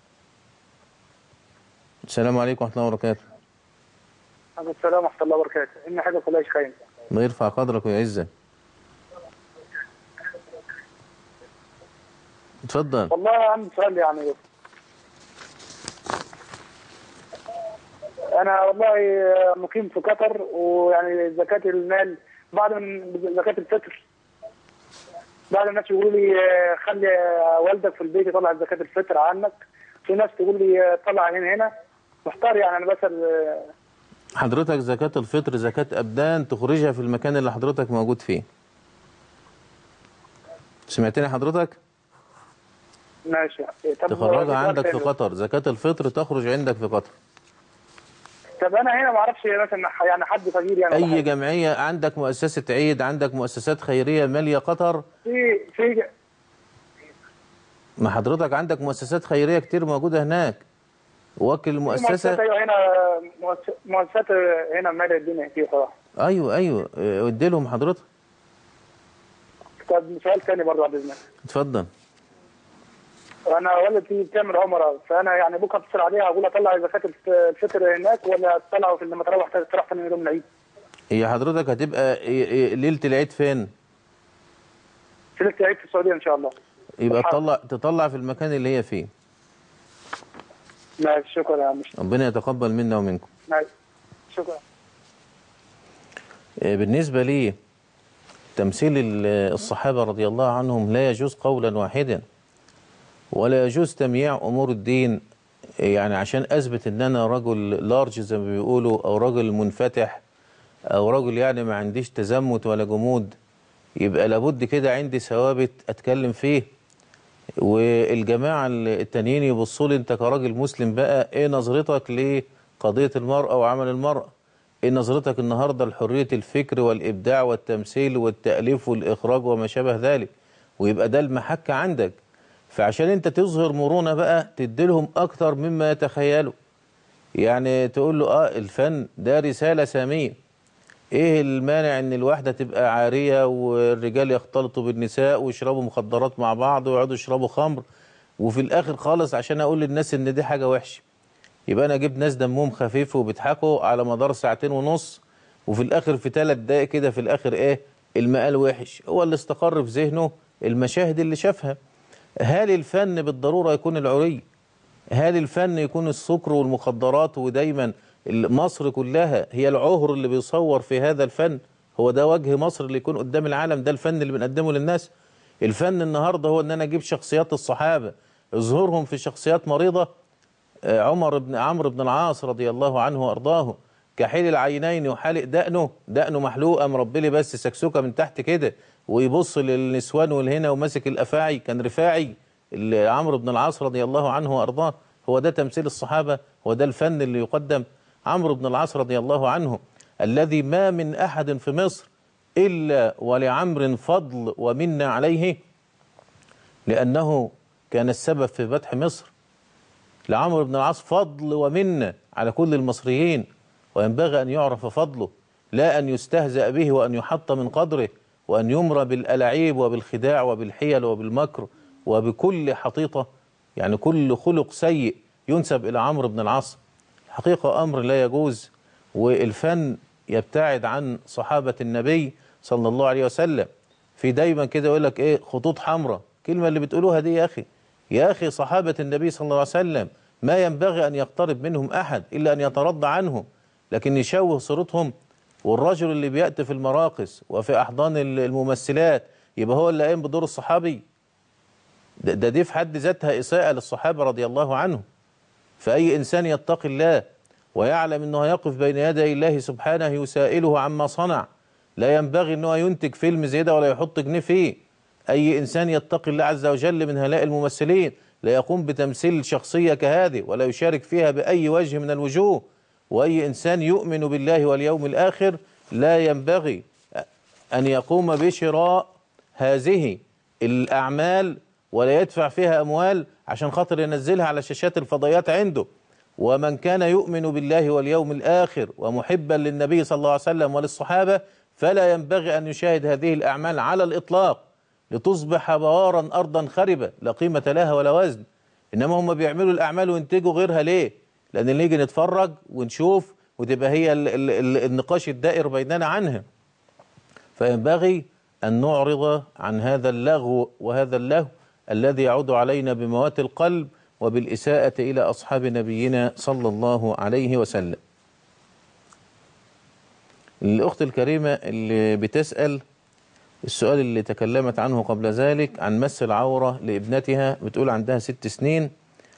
السلام عليكم ورحمه الله وبركاته عليكم السلام ورحمه الله وبركاته ان حاجه كلها خير الله يرفع قدرك ويعزك اتفضل والله عندي سؤال يعني انا والله مقيم في قطر ويعني زكاه المال بعض من زكاه الفطر بعض الناس يقولوا لي آه، خلي والدك في البيت يطلع زكاه الفطر عنك في ناس تقول لي آه، طلع هنا هنا محتار يعني انا بسال آه، حضرتك زكاة الفطر زكاة أبدان تخرجها في المكان اللي حضرتك موجود فيه سمعتني حضرتك ماشي طب تخرجها سؤال عندك في تاني. قطر زكاة الفطر تخرج عندك في قطر طب انا هنا ما اعرفش مثلا يعني حد فقير يعني ولا أي حاجة. جمعية عندك مؤسسة عيد عندك مؤسسات خيرية مالية قطر في في ما حضرتك عندك مؤسسات خيرية كتير موجودة هناك وكل في مؤسسات المؤسسة ايوه هنا مؤس- مؤسسات هنا ماليه الدنيا كتير صراحه أيوه أيوه اه، ادي لهم حضرتك طب سؤال تاني برضه بعد اذنك اتفضل انا والدتي بتعمل عمره فانا يعني بكره اتصل عليها اقول اطلع زكاه الفطر هناك ولا اطلعه في لما تروح تروح ثاني يوم العيد هي حضرتك هتبقى اه، اه، ليلة العيد فين في ليله العيد في السعوديه ان شاء الله يبقى الحرب. تطلع تطلع في المكان اللي هي فيه ماشي شكرا يا عم ربنا يتقبل منا ومنكم ماشي شكرا بالنسبة لي تمثيل ال- الصحابة رضي الله عنهم لا يجوز قولا واحدا ولا يجوز تمييع أمور الدين يعني عشان أثبت إن أنا رجل لارج زي ما بيقولوا أو رجل منفتح أو رجل يعني ما عنديش تزمت ولا جمود يبقى لابد كده عندي ثوابت أتكلم فيه والجماعة التانيين يبصوا لي أنت كراجل مسلم بقى إيه نظرتك لقضية المرأة وعمل المرأة ايه نظرتك النهارده لحريه الفكر والابداع والتمثيل والتاليف والاخراج وما شابه ذلك ويبقى ده المحك عندك فعشان انت تظهر مرونه بقى تديلهم اكتر مما يتخيلوا يعني تقول له اه الفن ده رساله ساميه ايه المانع ان الواحده تبقى عاريه والرجال يختلطوا بالنساء ويشربوا مخدرات مع بعض ويقعدوا يشربوا خمر وفي الاخر خالص عشان اقول للناس ان دي حاجه وحشه يبقى انا اجيب ناس دمهم خفيف وبيضحكوا على مدار ساعتين ونص وفي الاخر في ثلاث دقايق كده في الاخر ايه المقال وحش هو اللي استقر في ذهنه المشاهد اللي شافها هل الفن بالضروره يكون العري هل الفن يكون السكر والمخدرات ودايما مصر كلها هي العهر اللي بيصور في هذا الفن هو ده وجه مصر اللي يكون قدام العالم ده الفن اللي بنقدمه للناس الفن النهارده هو ان انا اجيب شخصيات الصحابه اظهرهم في شخصيات مريضه آه، عمر بن عمرو بن العاص رضي الله عنه وارضاه كحيل العينين وحالق دقنه دقنه محلوقه مربي لي بس سكسوكه من تحت كده ويبص للنسوان والهنا وماسك الافاعي كان رفاعي اللي عمرو بن العاص رضي الله عنه وارضاه هو ده تمثيل الصحابه هو ده الفن اللي يقدم عمرو بن العاص رضي الله عنه الذي ما من احد في مصر الا ولعمر فضل ومن عليه لانه كان السبب في فتح مصر لعمرو بن العاص فضل ومنة على كل المصريين وينبغي أن يعرف فضله لا أن يستهزأ به وأن يحط من قدره وأن يمرى بالألاعيب وبالخداع وبالحيل وبالمكر وبكل حطيطة يعني كل خلق سيء ينسب إلى عمرو بن العاص حقيقة أمر لا يجوز والفن يبتعد عن صحابة النبي صلى الله عليه وسلم في دايما كده يقول لك ايه خطوط حمراء كلمة اللي بتقولوها دي يا أخي يا أخي صحابة النبي صلى الله عليه وسلم ما ينبغي أن يقترب منهم أحد إلا أن يترضى عنهم لكن يشوه صورتهم والرجل اللي بيأتي في المراقص وفي أحضان الممثلات يبقى هو اللي قايم بدور الصحابي ده, ده دي في حد ذاتها إساءة للصحابة رضي الله عنهم فأي إنسان يتقي الله ويعلم أنه يقف بين يدي الله سبحانه يسائله عما صنع لا ينبغي أنه ينتج فيلم زي ده ولا يحط جنيه فيه أي إنسان يتقي الله عز وجل من هؤلاء الممثلين لا يقوم بتمثيل شخصية كهذه ولا يشارك فيها بأي وجه من الوجوه وأي إنسان يؤمن بالله واليوم الآخر لا ينبغي أن يقوم بشراء هذه الأعمال ولا يدفع فيها أموال عشان خاطر ينزلها على شاشات الفضائيات عنده ومن كان يؤمن بالله واليوم الآخر ومحبا للنبي صلى الله عليه وسلم وللصحابة فلا ينبغي أن يشاهد هذه الأعمال على الإطلاق لتصبح بوارا أرضا خربة لا قيمة لها ولا وزن إنما هم بيعملوا الأعمال وينتجوا غيرها ليه لأن نيجي نتفرج ونشوف وتبقى هي ال ال ال النقاش الدائر بيننا عنها فينبغي أن نعرض عن هذا اللغو وهذا اللهو الذي يعود علينا بموات القلب وبالإساءة إلى أصحاب نبينا صلى الله عليه وسلم الأخت الكريمة اللي بتسأل السؤال اللي تكلمت عنه قبل ذلك عن مس العورة لابنتها بتقول عندها ست سنين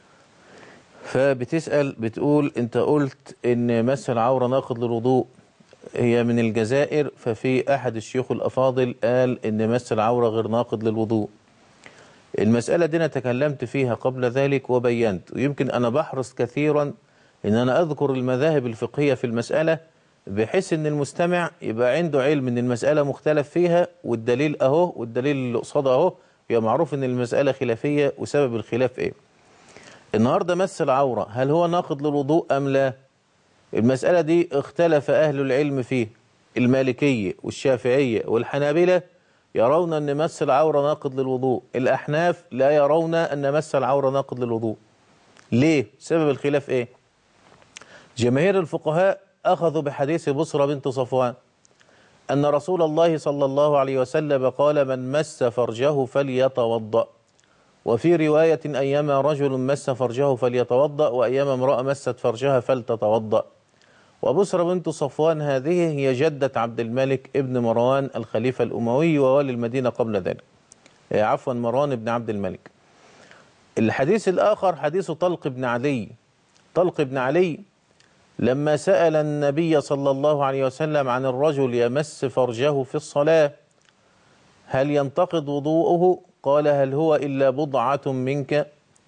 فبتسأل بتقول انت قلت ان مس العورة ناقض للوضوء هي من الجزائر ففي احد الشيوخ الافاضل قال ان مس العورة غير ناقض للوضوء المسألة دي انا تكلمت فيها قبل ذلك وبينت ويمكن انا بحرص كثيرا ان انا اذكر المذاهب الفقهية في المسألة بحيث ان المستمع يبقى عنده علم ان المسألة مختلف فيها والدليل اهو والدليل اللي قصادها اهو يبقى معروف ان المسألة خلافية وسبب الخلاف ايه النهاردة مس العورة هل هو ناقض للوضوء أم لا المسألة دي اختلف أهل العلم فيه المالكية والشافعية والحنابلة يرون أن مس العورة ناقض للوضوء الأحناف لا يرون أن مس العورة ناقض للوضوء ليه؟ سبب الخلاف إيه؟ جماهير الفقهاء أخذوا بحديث بصرة بنت صفوان أن رسول الله صلى الله عليه وسلم قال من مس فرجه فليتوضأ وفي رواية أيما رجل مس فرجه فليتوضأ وأيما امرأة مست فرجها فلتتوضأ وبصرة بنت صفوان هذه هي جدة عبد الملك ابن مروان الخليفة الأموي ووالي المدينة قبل ذلك عفوا مروان بن عبد الملك الحديث الآخر حديث طلق بن علي طلق بن علي لما سأل النبي صلى الله عليه وسلم عن الرجل يمس فرجه في الصلاة هل ينتقض وضوءه قال هل هو إلا بضعة منك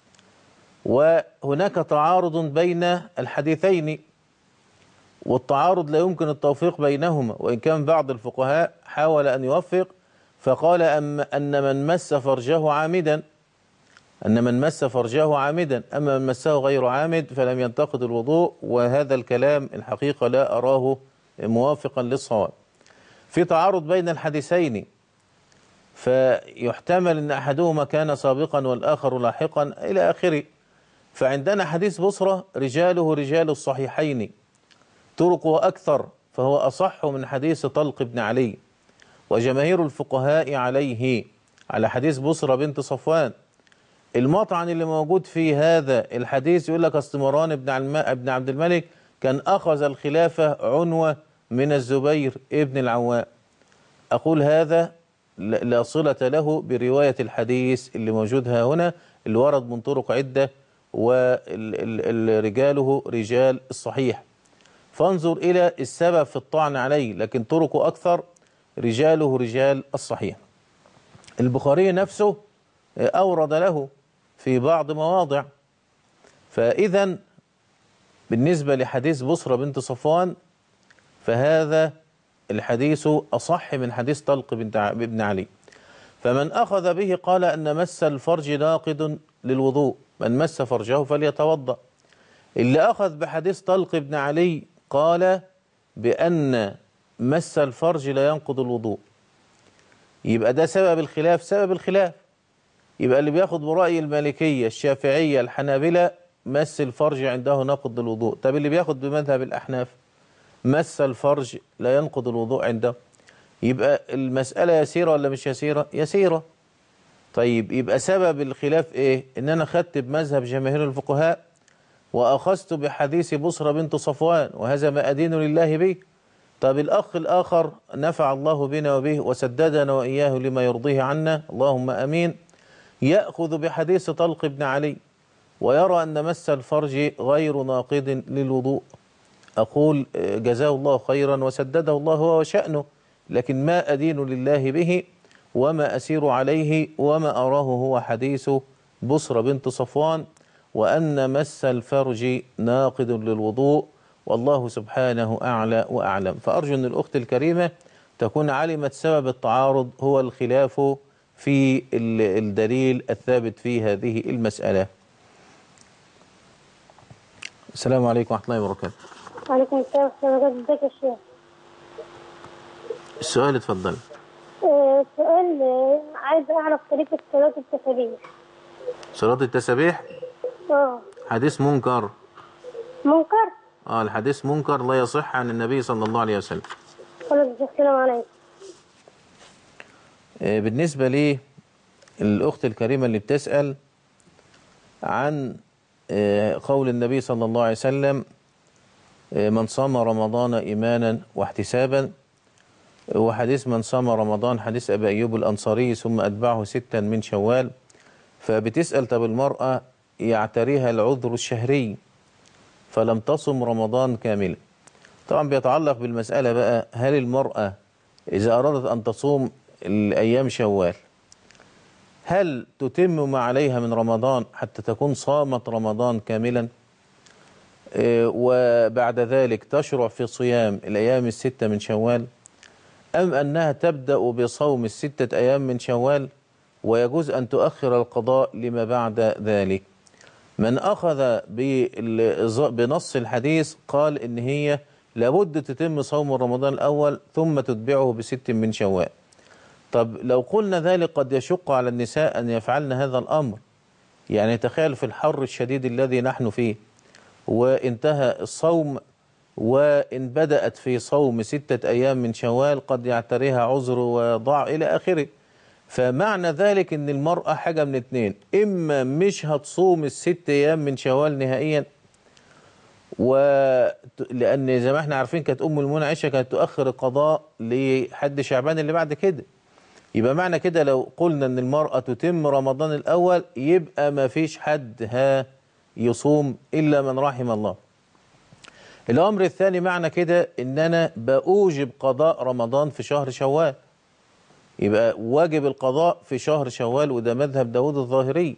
وهناك تعارض بين الحديثين والتعارض لا يمكن التوفيق بينهما وإن كان بعض الفقهاء حاول أن يوفق فقال أم أن من مس فرجه عامدا أن من مس فرجه عامدا أما من مسه غير عامد فلم ينتقد الوضوء وهذا الكلام الحقيقة لا أراه موافقا للصواب في تعارض بين الحديثين فيحتمل أن أحدهما كان سابقا والآخر لاحقا إلى آخره فعندنا حديث بصرة رجاله رجال الصحيحين طرقه أكثر فهو أصح من حديث طلق بن علي وجماهير الفقهاء عليه على حديث بصرة بنت صفوان المطعن اللي موجود في هذا الحديث يقول لك استمران ابن ابن عبد الملك كان أخذ الخلافة عنوة من الزبير ابن العوام أقول هذا لا صلة له برواية الحديث اللي موجودها هنا اللي ورد من طرق عدة ورجاله رجال الصحيح فانظر إلى السبب في الطعن عليه لكن طرقه أكثر رجاله رجال الصحيح البخاري نفسه أورد له في بعض مواضع فإذا بالنسبة لحديث بصرة بنت صفوان فهذا الحديث أصح من حديث طلق بن علي فمن أخذ به قال أن مس الفرج ناقد للوضوء من مس فرجه فليتوضأ اللي أخذ بحديث طلق بن علي قال بأن مس الفرج لا ينقض الوضوء يبقى ده سبب الخلاف سبب الخلاف يبقى اللي بياخد برأي المالكية الشافعية الحنابلة مس الفرج عنده نقض الوضوء طب اللي بياخد بمذهب الأحناف مس الفرج لا ينقض الوضوء عنده يبقى المسألة يسيرة ولا مش يسيرة يسيرة طيب يبقى سبب الخلاف ايه ان انا خدت بمذهب جماهير الفقهاء واخذت بحديث بصرة بنت صفوان وهذا ما ادين لله به طب الاخ الاخر نفع الله بنا وبه وسددنا واياه لما يرضيه عنا اللهم امين يأخذ بحديث طلق بن علي ويرى أن مس الفرج غير ناقض للوضوء أقول جزاه الله خيرا وسدده الله هو وشأنه لكن ما أدين لله به وما أسير عليه وما أراه هو حديث بصرة بنت صفوان وأن مس الفرج ناقض للوضوء والله سبحانه أعلى وأعلم فأرجو أن الأخت الكريمة تكون علمت سبب التعارض هو الخلاف في الدليل الثابت في هذه المسألة السلام عليكم ورحمة الله وبركاته وعليكم السلام ورحمة الله وبركاته ازيك يا شيخ السؤال اتفضل آه، سؤال آه، عايز أعرف طريقة صلاة التسابيح صلاة التسابيح اه حديث منكر منكر اه الحديث منكر لا يصح عن النبي صلى الله عليه وسلم خلاص السلام عليكم آه، بالنسبة لي الأخت الكريمة اللي بتسأل عن آه، قول النبي صلى الله عليه وسلم آه، من صام رمضان إيمانا واحتسابا وحديث من صام رمضان حديث أبي أيوب الأنصاري ثم أتبعه ستا من شوال فبتسأل طب المرأة يعتريها العذر الشهري فلم تصم رمضان كاملا طبعا بيتعلق بالمسألة بقى هل المرأة إذا أرادت أن تصوم الأيام شوال هل تتم ما عليها من رمضان حتى تكون صامت رمضان كاملا إيه، وبعد ذلك تشرع في صيام الأيام الستة من شوال أم أنها تبدأ بصوم الستة أيام من شوال ويجوز أن تؤخر القضاء لما بعد ذلك من أخذ بال- بنص الحديث قال إن هي لابد تتم صوم رمضان الأول ثم تتبعه بست من شوال طب لو قلنا ذلك قد يشق على النساء أن يفعلن هذا الأمر يعني تخيل في الحر الشديد الذي نحن فيه وانتهى الصوم وإن بدأت في صوم ستة أيام من شوال قد يعتريها عذر وضع إلى آخره فمعنى ذلك أن المرأة حاجة من اتنين إما مش هتصوم الست أيام من شوال نهائيا و لأن زي ما احنا عارفين كانت أم المؤمنين عائشة كانت تؤخر القضاء لحد شعبان اللي بعد كده يبقى معنى كده لو قلنا ان المرأة تتم رمضان الأول يبقى ما فيش حد ها يصوم إلا من رحم الله الأمر الثاني معنى كده ان أنا بأوجب قضاء رمضان في شهر شوال يبقى واجب القضاء في شهر شوال وده مذهب داود الظاهري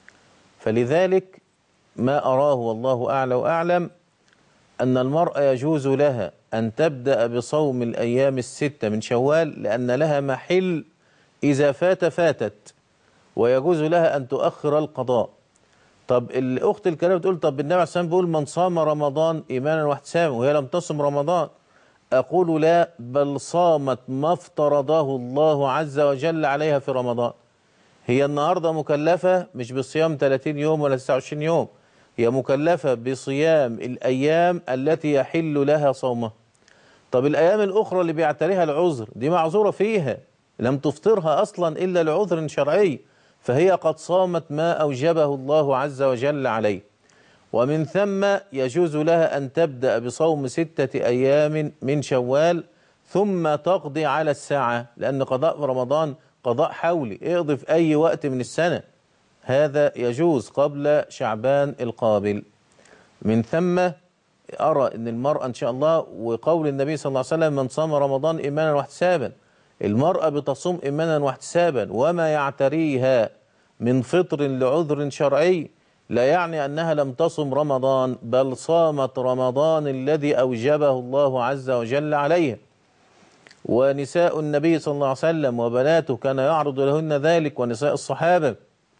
فلذلك ما أراه والله أعلى وأعلم أن المرأة يجوز لها أن تبدأ بصوم الأيام الستة من شوال لأن لها محل إذا فات فاتت ويجوز لها أن تؤخر القضاء طب الأخت الكريمة بتقول طب النبي عليه الصلاة والسلام بيقول من صام رمضان إيمانا واحتسابا وهي لم تصم رمضان أقول لا بل صامت ما افترضه الله عز وجل عليها في رمضان هي النهاردة مكلفة مش بصيام 30 يوم ولا 29 يوم هي مكلفة بصيام الأيام التي يحل لها صومها طب الأيام الأخرى اللي بيعتريها العذر دي معذورة فيها لم تفطرها أصلا إلا لعذر شرعي فهي قد صامت ما أوجبه الله عز وجل عليه ومن ثم يجوز لها أن تبدأ بصوم ستة أيام من شوال ثم تقضي على الساعة لأن قضاء رمضان قضاء حولي اقضي في أي وقت من السنة هذا يجوز قبل شعبان القابل من ثم أرى أن المرأة إن شاء الله وقول النبي صلى الله عليه وسلم من صام رمضان إيمانا واحتسابا المرأة بتصوم إيمانا واحتسابا وما يعتريها من فطر لعذر شرعي لا يعني أنها لم تصم رمضان بل صامت رمضان الذي أوجبه الله عز وجل عليها ونساء النبي صلى الله عليه وسلم وبناته كان يعرض لهن ذلك ونساء الصحابة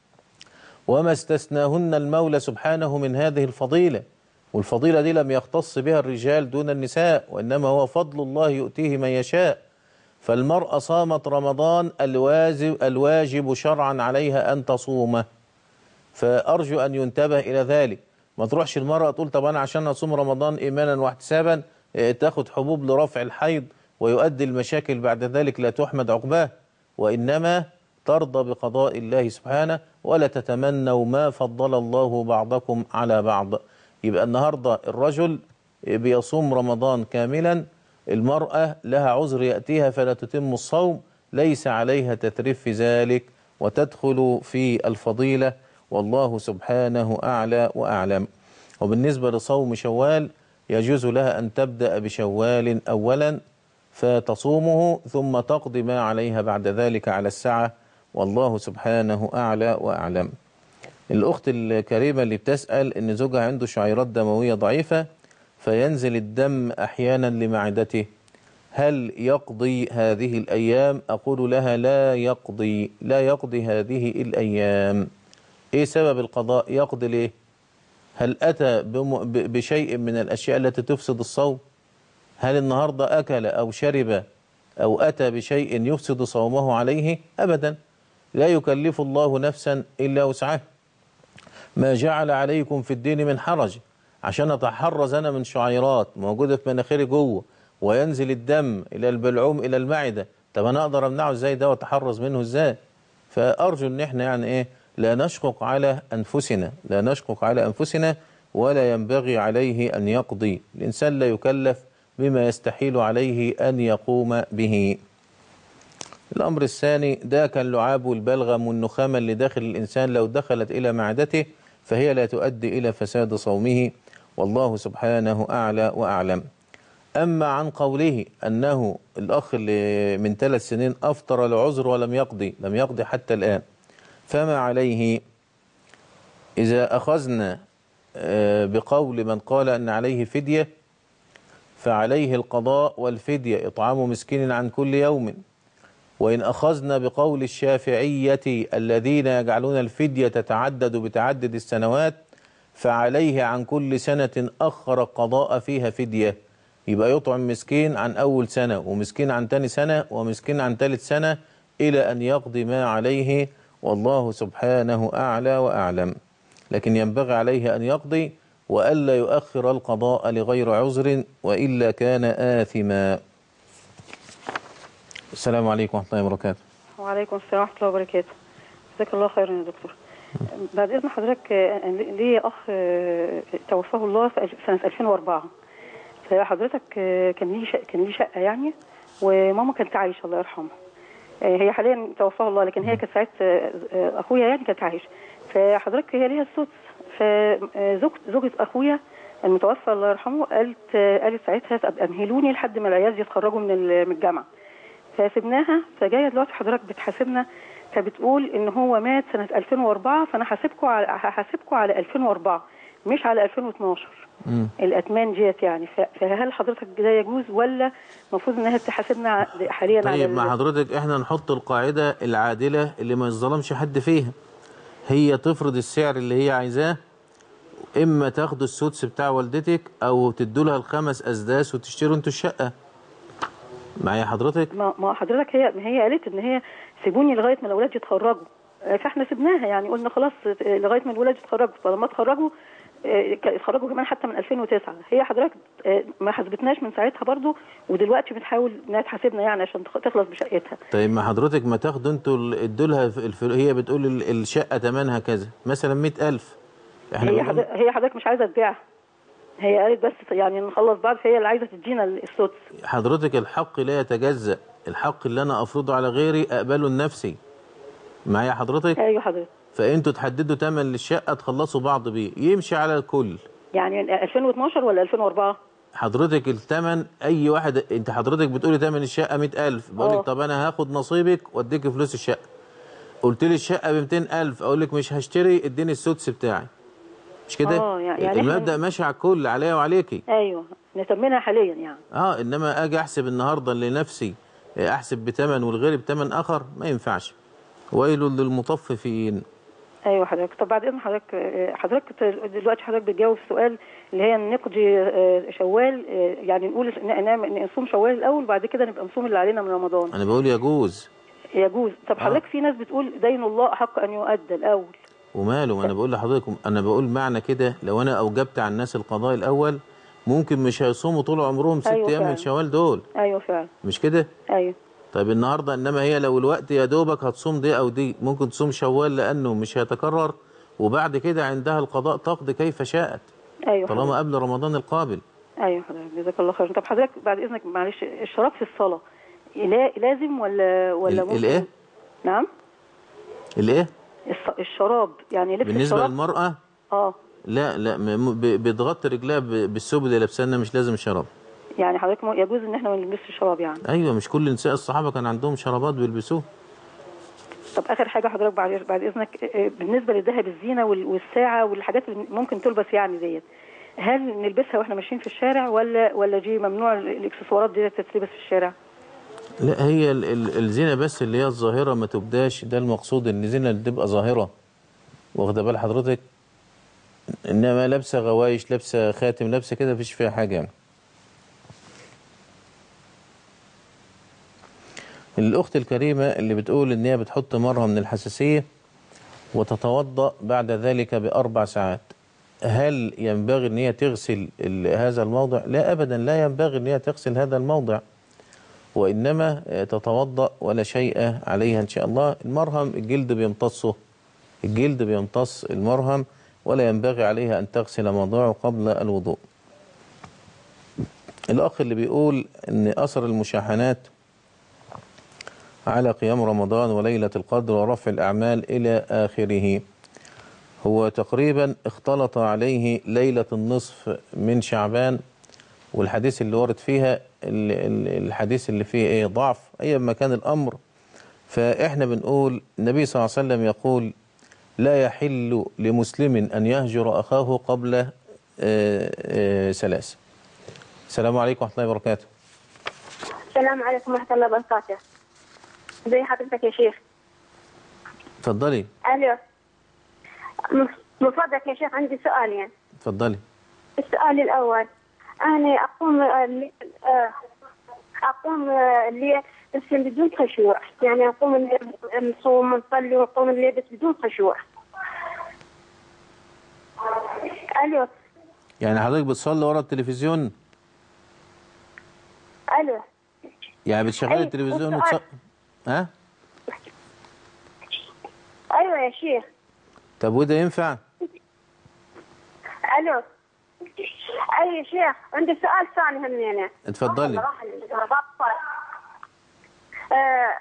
وما استثناهن المولى سبحانه من هذه الفضيلة والفضيلة دي لم يختص بها الرجال دون النساء وإنما هو فضل الله يؤتيه من يشاء فالمرأة صامت رمضان الواجب, الواجب شرعا عليها أن تصومه فأرجو أن ينتبه إلى ذلك ما تروحش المرأة تقول طب أنا عشان أصوم رمضان إيمانا واحتسابا إيه، تاخد حبوب لرفع الحيض ويؤدي المشاكل بعد ذلك لا تحمد عقباه وإنما ترضى بقضاء الله سبحانه ولا تتمنوا ما فضل الله بعضكم على بعض يبقى النهاردة الرجل بيصوم رمضان كاملا المرأة لها عذر يأتيها فلا تتم الصوم ليس عليها تثريف في ذلك وتدخل في الفضيلة والله سبحانه أعلى وأعلم وبالنسبة لصوم شوال يجوز لها أن تبدأ بشوال أولا فتصومه ثم تقضي ما عليها بعد ذلك على الساعة والله سبحانه أعلى وأعلم الأخت الكريمة اللي بتسأل إن زوجها عنده شعيرات دموية ضعيفة فينزل الدم أحيانا لمعدته هل يقضي هذه الأيام أقول لها لا يقضي لا يقضي هذه الأيام إيه سبب القضاء يقضي ليه هل أتى بم- ب- بشيء من الأشياء التي تفسد الصوم هل النهاردة أكل أو شرب أو أتى بشيء يفسد صومه عليه أبدا لا يكلف الله نفسا إلا وسعها ما جعل عليكم في الدين من حرج عشان أتحرز أنا من شعيرات موجودة في مناخيري جوه وينزل الدم إلى البلعوم إلى المعدة طب أنا أقدر أمنعه إزاي ده وأتحرز منه إزاي فأرجو إن إحنا يعني إيه لا نشقق على أنفسنا لا نشقق على أنفسنا ولا ينبغي عليه أن يقضي الإنسان لا يكلف بما يستحيل عليه أن يقوم به الأمر الثاني ده كان لعاب والبلغم والنخامة اللي داخل الإنسان لو دخلت إلى معدته فهي لا تؤدي إلى فساد صومه والله سبحانه أعلى وأعلم أما عن قوله أنه الأخ اللي من ثلاث سنين أفطر لعذر ولم يقضي لم يقضي حتى الآن فما عليه إذا أخذنا آه، بقول من قال أن عليه فدية فعليه القضاء والفدية إطعام مسكين عن كل يوم وإن أخذنا بقول الشافعية الذين يجعلون الفدية تتعدد بتعدد السنوات فعليه عن كل سنة أخر القضاء فيها فدية يبقى يطعم مسكين عن أول سنة ومسكين عن تاني سنة ومسكين عن تالت سنة إلى أن يقضي ما عليه والله سبحانه أعلى وأعلم لكن ينبغي عليه أن يقضي وألا يؤخر القضاء لغير عذر وإلا كان آثما السلام عليكم ورحمة الله وبركاته وعليكم السلام ورحمة الله وبركاته جزاك الله خيرا يا دكتور بعد إذن حضرتك آه، لي أخ آه، توفاه الله في ألف- سنة 2004 فحضرتك آه، كان لي شقة كان لي شقة يعني وماما كانت عايشة الله يرحمها آه، هي حاليا توفاها الله لكن هي كانت ساعتها آه، آه، أخويا يعني كانت عايشة فحضرتك هي ليها السدس فزوجة زوجة أخويا المتوفى الله يرحمه قالت آه، قالت ساعتها طب أمهلوني لحد ما العيال يتخرجوا من ال- من الجامعة فسبناها فجايه دلوقتي حضرتك بتحاسبنا فبتقول ان هو مات سنه 2004 فانا حاسبكم على هحاسبكم على 2004 مش على 2012 مم. الاتمان ديت يعني ف- فهل حضرتك ده يجوز ولا المفروض انها تحاسبنا ع- حاليا على طيب ال- مع حضرتك احنا نحط القاعدة العادلة اللي ما يظلمش حد فيها هي تفرض السعر اللي هي عايزاه اما تاخدوا السدس بتاع والدتك او تدوا الخمس اسداس وتشتروا انتوا الشقة معايا حضرتك ما ما حضرتك هي ما هي قالت ان هي سيبوني لغايه ما الاولاد يتخرجوا آه، فاحنا سيبناها يعني قلنا خلاص آه، لغايه ما الولاد يتخرجوا فلما اتخرجوا آه، ك- اتخرجوا كمان حتى من 2009 هي حضرتك آه، ما حسبتناش من ساعتها برضو ودلوقتي بنحاول انها تحاسبنا يعني عشان تخ- تخلص بشقتها طيب ما حضرتك ما تاخدوا انتوا ال- ادوا لها الفلو... هي بتقول ال- الشقة تمنها كذا مثلا 100000 احنا هي بنقول حضرتك هي حضرتك مش عايزه تبيعها هي قالت بس يعني نخلص بعض فهي اللي عايزه تدينا السدس حضرتك الحق لا يتجزأ الحق اللي انا افرضه على غيري اقبله لنفسي معايا حضرتك ايوه حضرتك فانتوا تحددوا تمن للشقة تخلصوا بعض بيه يمشي على الكل يعني 2012 ولا 2004 حضرتك التمن اي واحد انت حضرتك بتقولي تمن الشقة 100000 بقول اه. لك طب انا هاخد نصيبك واديك فلوس الشقة قلت لي الشقة ب 200000 اقول لك مش هشتري اديني السدس بتاعي مش كده اه، يعني- يعني المبدأ احنا- ماشي على الكل عليا وعليكي ايوه نتمنها حاليا يعني اه انما اجي احسب النهارده لنفسي احسب بتمن والغير بتمن اخر ما ينفعش ويل للمطففين ايوه حضرتك طب بعد اذن حضرتك آه، حضرتك كنت دلوقتي حضرتك بتجاوب السؤال اللي هي نقضي آه، شوال آه، يعني نقول ن- نعمل- نصوم شوال الاول وبعد كده نبقى نصوم اللي علينا من رمضان انا بقول يجوز يجوز طب آه. حضرتك في ناس بتقول دين الله احق ان يؤدى الاول وماله ما انا بقول لحضرتك انا بقول معنى كده لو انا اوجبت على الناس القضاء الاول ممكن مش هيصوموا طول عمرهم ست أيوة ايام فعلا. من شوال دول ايوه فعلا مش كده ايوه طيب النهارده انما هي لو الوقت يا دوبك هتصوم دي او دي ممكن تصوم شوال لانه مش هيتكرر وبعد كده عندها القضاء تقضي كيف شاءت ايوه طالما حضرتك. قبل رمضان القابل ايوه حضرتك جزاك الله خير طب حضرتك بعد اذنك معلش الشراب في الصلاه لا لازم ولا ولا ال- ممكن الايه نعم الايه الص- الشراب يعني لبس بالنسبه الشراب للمراه اه لا لا م- م- ب- بتغطي رجلها ب- بالثوب اللي لابسانه مش لازم شراب يعني حضرتك مو- يجوز ان احنا ما نلبسش شراب يعني ايوه مش كل نساء الصحابه كان عندهم شرابات بيلبسوها طب اخر حاجه حضرتك بعد بعد اذنك آه، بالنسبه للذهب الزينه وال- والساعه والحاجات اللي ممكن تلبس يعني ديت هل نلبسها واحنا ماشيين في الشارع ولا ولا دي ممنوع ال- الاكسسوارات دي تتلبس في الشارع لا هي ال- ال- الزينه بس اللي هي الظاهره ما تبداش ده المقصود ان الزينه اللي تبقى ظاهره واخده بال حضرتك انما لابسه غوايش لابسه خاتم لابسه كده مفيش فيها حاجه يعني الاخت الكريمه اللي بتقول ان هي بتحط مرهم من الحساسيه وتتوضا بعد ذلك باربع ساعات هل ينبغي ان هي تغسل ال- هذا الموضع لا ابدا لا ينبغي ان هي تغسل هذا الموضع وإنما تتوضأ ولا شيء عليها إن شاء الله المرهم الجلد بيمتصه الجلد بيمتص المرهم ولا ينبغي عليها أن تغسل موضعه قبل الوضوء الأخ اللي بيقول أن أثر المشاحنات على قيام رمضان وليلة القدر ورفع الأعمال إلى آخره هو تقريبا اختلط عليه ليلة النصف من شعبان والحديث اللي ورد فيها ال- ال- الحديث اللي فيه ايه ضعف اي ما كان الامر فاحنا بنقول النبي صلى الله عليه وسلم يقول لا يحل لمسلم ان يهجر اخاه قبل آه، آه، ثلاث السلام عليكم ورحمه الله وبركاته السلام عليكم ورحمة الله وبركاته زي حضرتك يا شيخ اتفضلي ألو من من فضلك يا شيخ عندي سؤالين اتفضلي السؤال الأول أنا أقوم الليل آه، أقوم آه، الليل بس بدون خشوع يعني أقوم الليل نصوم ونصلي وأقوم الليل بس بدون خشوع ألو يعني حضرتك بتصلي ورا التلفزيون ألو يعني بتشغلي أي، التلفزيون والسؤال- وتص... ها أيوة يا شيخ طب وده ينفع ألو أي يا شيخ عندي سؤال ثاني هم أنا اتفضلي آه،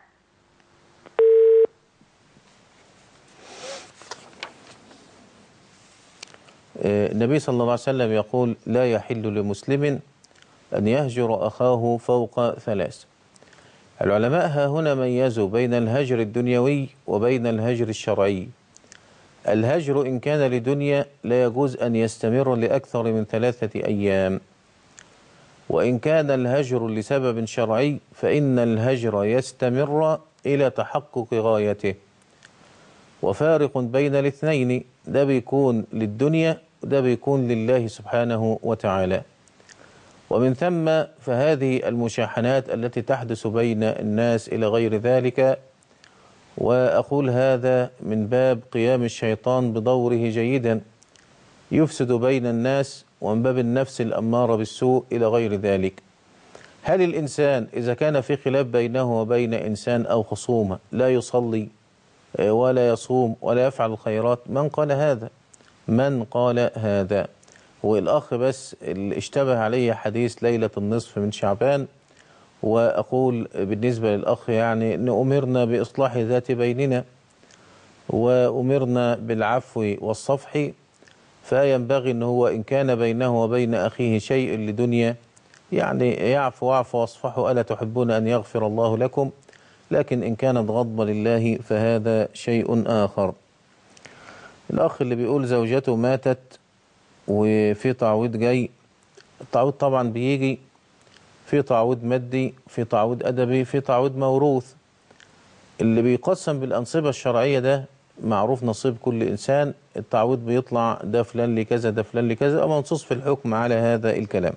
آه، النبي صلى الله عليه وسلم يقول لا يحل لمسلم أن يهجر أخاه فوق ثلاث العلماء ها هنا ميزوا بين الهجر الدنيوي وبين الهجر الشرعي الهجر إن كان لدنيا لا يجوز أن يستمر لأكثر من ثلاثة أيام وإن كان الهجر لسبب شرعي فإن الهجر يستمر إلى تحقق غايته وفارق بين الاثنين ده بيكون للدنيا وده بيكون لله سبحانه وتعالى ومن ثم فهذه المشاحنات التي تحدث بين الناس إلى غير ذلك وأقول هذا من باب قيام الشيطان بدوره جيدا يفسد بين الناس ومن باب النفس الأمارة بالسوء إلى غير ذلك هل الإنسان إذا كان في خلاف بينه وبين إنسان أو خصومة لا يصلي آه، ولا يصوم ولا يفعل الخيرات من قال هذا من قال هذا هو الأخ بس اللي اشتبه عليه حديث ليلة النصف من شعبان وأقول بالنسبة للأخ يعني أن أمرنا بإصلاح ذات بيننا وأمرنا بالعفو والصفح فينبغي أن هو إن كان بينه وبين أخيه شيء لدنيا يعني يعفو واعفو واصفحوا ألا تحبون أن يغفر الله لكم لكن إن كانت غضبة لله فهذا شيء آخر الأخ اللي بيقول زوجته ماتت وفي تعويض جاي التعويض طبعا بيجي في تعويض مادي في تعويض أدبي في تعويض موروث اللي بيقسم بالأنصبة الشرعية ده معروف نصيب كل إنسان التعويض بيطلع ده فلان لكذا ده فلان لكذا أو منصوص في الحكم على هذا الكلام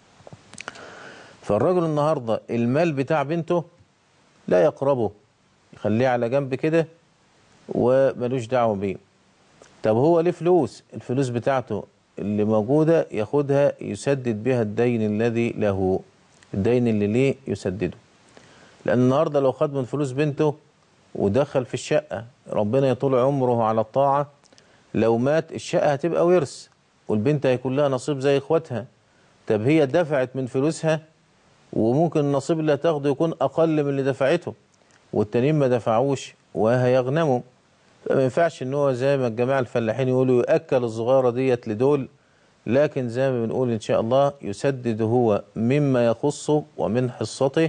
فالرجل النهاردة المال بتاع بنته لا يقربه يخليه على جنب كده وملوش دعوة بيه طب هو ليه فلوس الفلوس بتاعته اللي موجودة ياخدها يسدد بها الدين الذي له الدين اللي ليه يسدده لأن النهاردة لو خد من فلوس بنته ودخل في الشقة ربنا يطول عمره على الطاعة لو مات الشقة هتبقى ورث والبنت هيكون لها نصيب زي اخواتها طب هي دفعت من فلوسها وممكن النصيب اللي هتاخده يكون أقل من اللي دفعته والتانيين ما دفعوش وهيغنموا ما ينفعش ان هو زي ما الجماعة الفلاحين يقولوا يأكل الصغيرة ديت لدول لكن زي ما بنقول ان شاء الله يسدد هو مما يخصه ومن حصته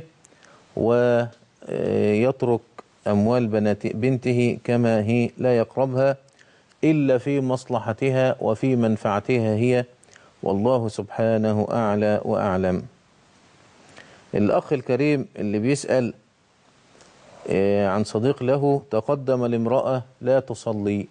ويترك أموال بنات بنته كما هي لا يقربها إلا في مصلحتها وفي منفعتها هي والله سبحانه أعلى وأعلم الأخ الكريم اللي بيسأل آه، عن صديق له تقدم لامرأة لا تصلي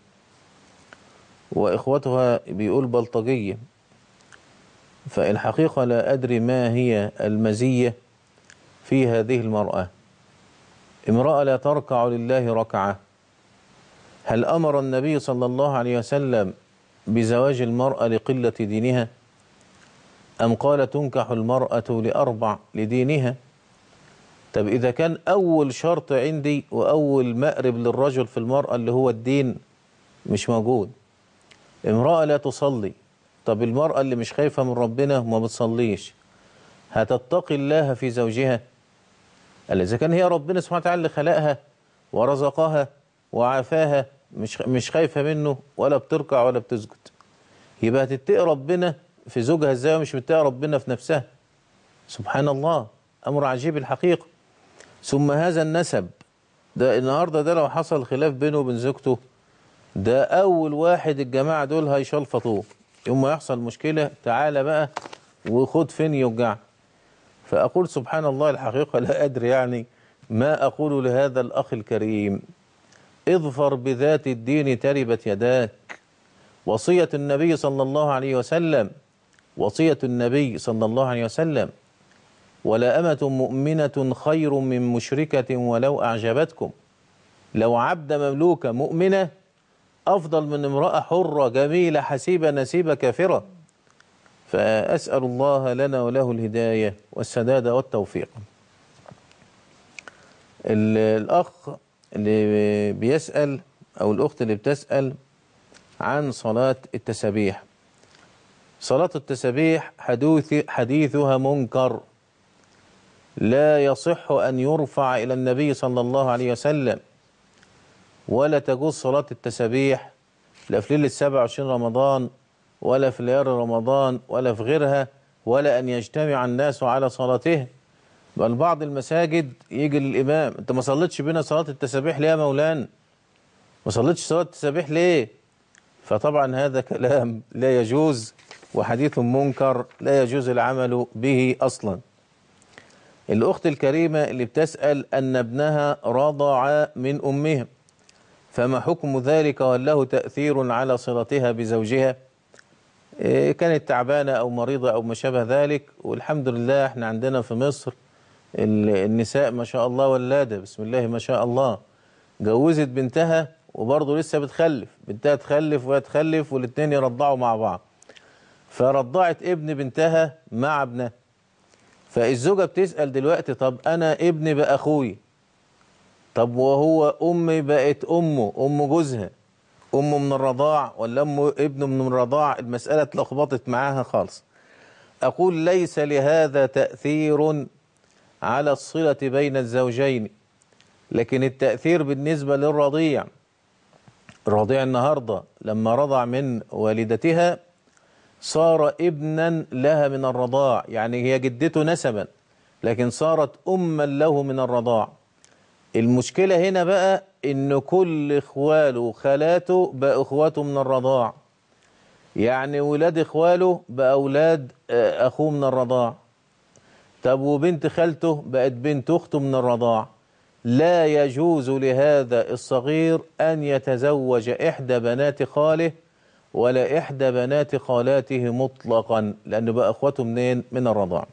وإخوتها بيقول بلطجية فالحقيقة لا أدري ما هي المزية في هذه المرأة امرأة لا تركع لله ركعة هل أمر النبي صلى الله عليه وسلم بزواج المرأة لقلة دينها أم قال تنكح المرأة لأربع لدينها طب إذا كان أول شرط عندي وأول مأرب للرجل في المرأة اللي هو الدين مش موجود امرأة لا تصلي طب المرأة اللي مش خايفة من ربنا وما بتصليش هتتقي الله في زوجها قال إذا كان هي ربنا سبحانه وتعالى اللي خلقها ورزقها وعافاها مش مش خايفة منه ولا بتركع ولا بتسجد يبقى هتتقي ربنا في زوجها ازاي ومش متقي ربنا في نفسها سبحان الله أمر عجيب الحقيقة ثم هذا النسب ده النهارده ده لو حصل خلاف بينه وبين زوجته ده أول واحد الجماعة دول هيشلفطوه يوم ما يحصل مشكلة تعالى بقى وخد فين يوجع فأقول سبحان الله الحقيقة لا أدري يعني ما أقول لهذا الأخ الكريم اظفر بذات الدين تربت يداك وصية النبي صلى الله عليه وسلم وصية النبي صلى الله عليه وسلم ولا أمة مؤمنة خير من مشركة ولو أعجبتكم لو عبد مملوكة مؤمنة أفضل من امرأة حرة جميلة حسيبة نسيبة كافرة فأسأل الله لنا وله الهداية والسداد والتوفيق ال- الأخ اللي بيسأل أو الأخت اللي بتسأل عن صلاة التسابيح صلاة التسابيح حدوث حديثها منكر لا يصح أن يرفع إلى النبي صلى الله عليه وسلم ولا تجوز صلاة التسابيح لا في ليلة 27 رمضان ولا في ليالي رمضان ولا في غيرها ولا أن يجتمع الناس على صلاتها بل بعض المساجد يجي للإمام أنت ما صليتش بينا صلاة التسابيح ليه يا مولانا ما صليتش صلاة التسابيح ليه فطبعا هذا كلام لا يجوز وحديث منكر لا يجوز العمل به أصلا الأخت الكريمة اللي بتسأل أن ابنها رضع من أمها فما حكم ذلك وهل له تأثير على صلتها بزوجها إيه كانت تعبانة أو مريضة أو ما شابه ذلك والحمد لله احنا عندنا في مصر ال- النساء ما شاء الله ولادة بسم الله ما شاء الله جوزت بنتها وبرضه لسه بتخلف بنتها تخلف وهي تخلف والاتنين يرضعوا مع بعض فرضعت ابن بنتها مع ابنها فالزوجة بتسأل دلوقتي طب أنا ابني بقى أخوي طب وهو أمي بقت أمه أم جوزها أمه من الرضاع ولا أمه ابنه من الرضاع المسألة اتلخبطت معاها خالص أقول ليس لهذا تأثير على الصلة بين الزوجين لكن التأثير بالنسبة للرضيع الرضيع النهاردة لما رضع من والدتها صار ابنا لها من الرضاع يعني هي جدته نسبا لكن صارت أما له من الرضاع المشكلة هنا بقى إن كل إخواله وخالاته بقى إخواته من الرضاع يعني ولاد إخواله بقى أولاد آه، أخوه من الرضاع طب وبنت خالته بقت بنت أخته من الرضاع لا يجوز لهذا الصغير أن يتزوج إحدى بنات خاله ولا إحدى بنات خالاته مطلقا لأنه بقى أخوته منين من الرضاع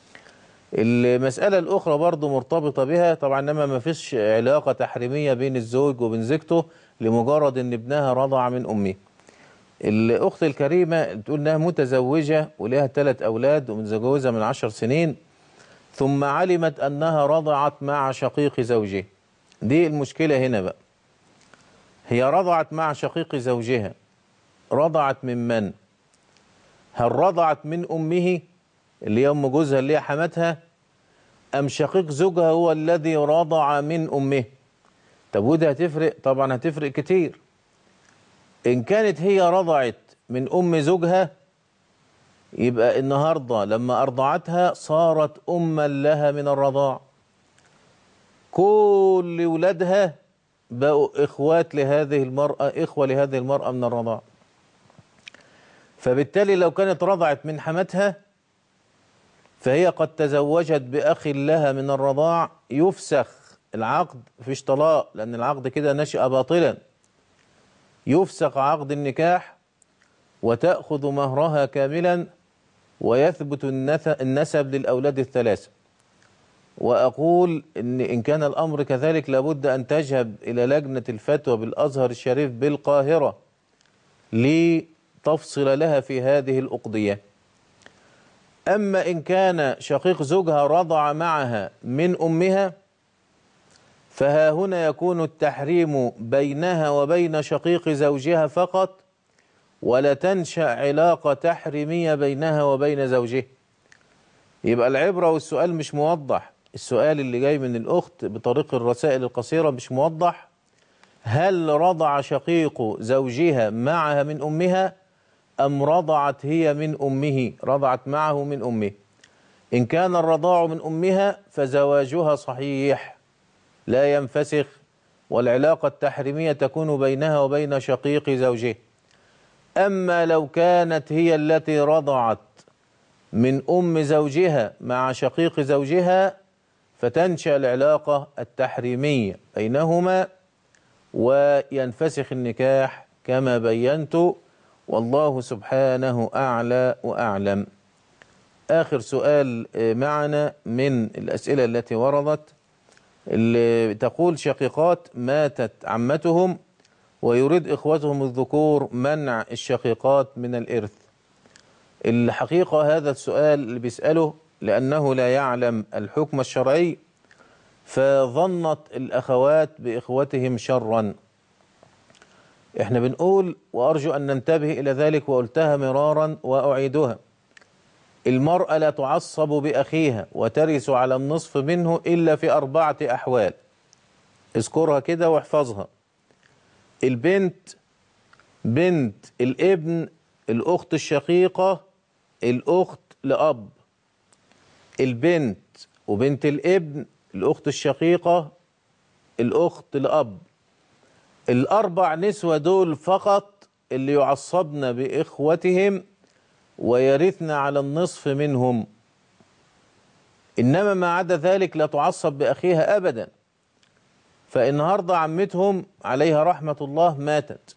المسألة الأخرى برضو مرتبطة بها طبعا إنما ما فيش علاقة تحريمية بين الزوج وبين زوجته لمجرد إن ابنها رضع من أمه الأخت الكريمة بتقول إنها متزوجة ولها ثلاث أولاد ومتزوجة من عشر سنين ثم علمت أنها رضعت مع شقيق زوجها دي المشكلة هنا بقى هي رضعت مع شقيق زوجها رضعت من من هل رضعت من أمه اللي هي أم جوزها اللي هي حماتها أم شقيق زوجها هو الذي رضع من أمه طب وده هتفرق طبعا هتفرق كتير إن كانت هي رضعت من أم زوجها يبقى النهاردة لما أرضعتها صارت أما لها من الرضاع كل ولادها بقوا إخوات لهذه المرأة إخوة لهذه المرأة من الرضاع فبالتالي لو كانت رضعت من حماتها فهي قد تزوجت بأخ لها من الرضاع يفسخ العقد فيش طلاق لأن العقد كده نشأ باطلا يفسخ عقد النكاح وتأخذ مهرها كاملا ويثبت النث- النسب للأولاد الثلاثة وأقول إن إن كان الأمر كذلك لابد أن تذهب إلى لجنة الفتوى بالأزهر الشريف بالقاهرة لتفصل لها في هذه الأقضية أما إن كان شقيق زوجها رضع معها من أمها فها هنا يكون التحريم بينها وبين شقيق زوجها فقط ولا تنشأ علاقة تحريمية بينها وبين زوجها يبقى العبرة والسؤال مش موضح السؤال اللي جاي من الأخت بطريق الرسائل القصيرة مش موضح هل رضع شقيق زوجها معها من أمها أم رضعت هي من أمه رضعت معه من أمه إن كان الرضاع من أمها فزواجها صحيح لا ينفسخ والعلاقة التحريمية تكون بينها وبين شقيق زوجها أما لو كانت هي التي رضعت من أم زوجها مع شقيق زوجها فتنشأ العلاقة التحريمية بينهما وينفسخ النكاح كما بينت والله سبحانه أعلى وأعلم آخر سؤال معنا من الأسئلة التي وردت اللي تقول شقيقات ماتت عمتهم ويريد إخوتهم الذكور منع الشقيقات من الإرث الحقيقة هذا السؤال اللي بيسأله لأنه لا يعلم الحكم الشرعي فظنت الأخوات بإخوتهم شرا احنا بنقول وأرجو أن ننتبه إلى ذلك وقلتها مرارا وأعيدها المرأة لا تعصب بأخيها وترث على النصف منه إلا في أربعة أحوال اذكرها كده واحفظها البنت بنت الابن الأخت الشقيقة الأخت لأب البنت وبنت الابن الأخت الشقيقة الأخت لأب الأربع نسوة دول فقط اللي يعصبن بإخوتهم ويرثن على النصف منهم إنما ما عدا ذلك لا تعصب بأخيها أبدا فالنهاردة عمتهم عليها رحمة الله ماتت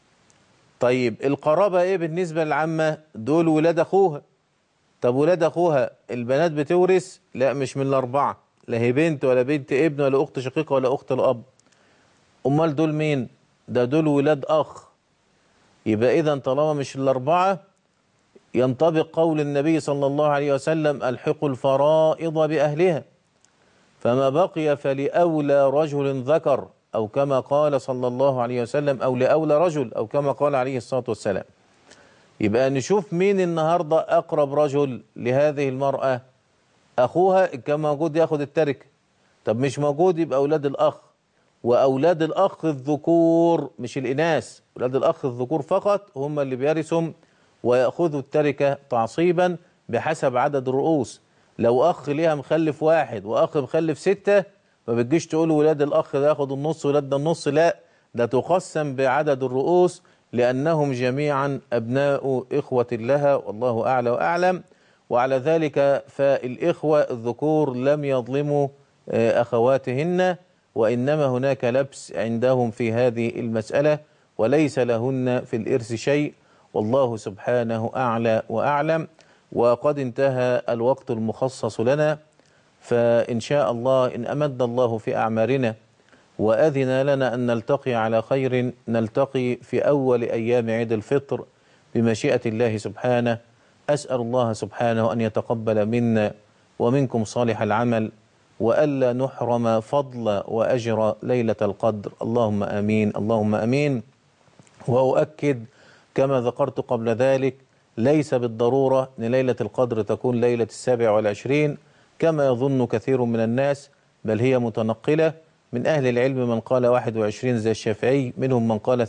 طيب القرابة ايه بالنسبة للعمة دول ولاد اخوها طب ولاد اخوها البنات بتورث لا مش من الاربعة لا هي بنت ولا بنت ابن ولا اخت شقيقة ولا اخت الاب امال دول مين ده دول ولاد اخ يبقى اذا طالما مش الاربعة ينطبق قول النبي صلى الله عليه وسلم الحقوا الفرائض باهلها فما بقي فلأولى رجل ذكر أو كما قال صلى الله عليه وسلم أو لأولى رجل أو كما قال عليه الصلاة والسلام يبقى نشوف مين النهاردة أقرب رجل لهذه المرأة أخوها كان موجود ياخد التركة طب مش موجود يبقى أولاد الأخ وأولاد الأخ الذكور مش الإناث أولاد الأخ الذكور فقط هم اللي بيرثهم ويأخذوا التركة تعصيبا بحسب عدد الرؤوس لو أخ ليها مخلف واحد وأخ مخلف ستة ما بتجيش تقول ولاد الأخ ده ياخد النص ولاد ده النص لا ده تقسم بعدد الرؤوس لأنهم جميعا أبناء إخوة لها والله أعلى وأعلم وعلى ذلك فالإخوة الذكور لم يظلموا أخواتهن وإنما هناك لبس عندهم في هذه المسألة وليس لهن في الإرث شيء والله سبحانه أعلى وأعلم وقد انتهى الوقت المخصص لنا فإن شاء الله إن أمد الله في أعمارنا وأذن لنا أن نلتقي على خير نلتقي في أول أيام عيد الفطر بمشيئة الله سبحانه أسأل الله سبحانه أن يتقبل منا ومنكم صالح العمل وألا نحرم فضل وأجر ليلة القدر اللهم آمين اللهم آمين وأؤكد كما ذكرت قبل ذلك ليس بالضرورة أن ليلة القدر تكون ليلة السابع والعشرين كما يظن كثير من الناس بل هي متنقلة من أهل العلم من قال 21 زي الشافعي منهم من قال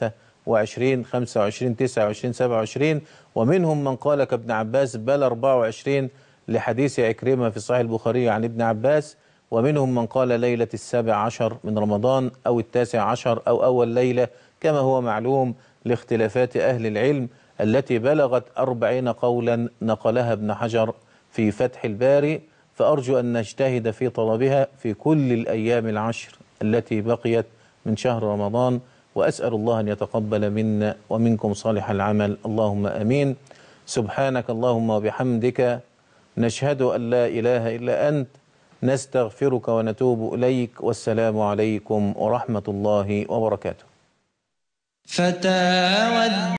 23 25 29 27 ومنهم من قال كابن عباس بل 24 لحديث عكرمة في صحيح البخاري عن ابن عباس ومنهم من قال ليلة السابع عشر من رمضان أو التاسع عشر أو أول ليلة كما هو معلوم لاختلافات أهل العلم التي بلغت أربعين قولا نقلها ابن حجر في فتح الباري فأرجو أن نجتهد في طلبها في كل الأيام العشر التي بقيت من شهر رمضان وأسأل الله أن يتقبل منا ومنكم صالح العمل اللهم أمين سبحانك اللهم وبحمدك نشهد أن لا إله إلا أنت نستغفرك ونتوب إليك والسلام عليكم ورحمة الله وبركاته فتاوى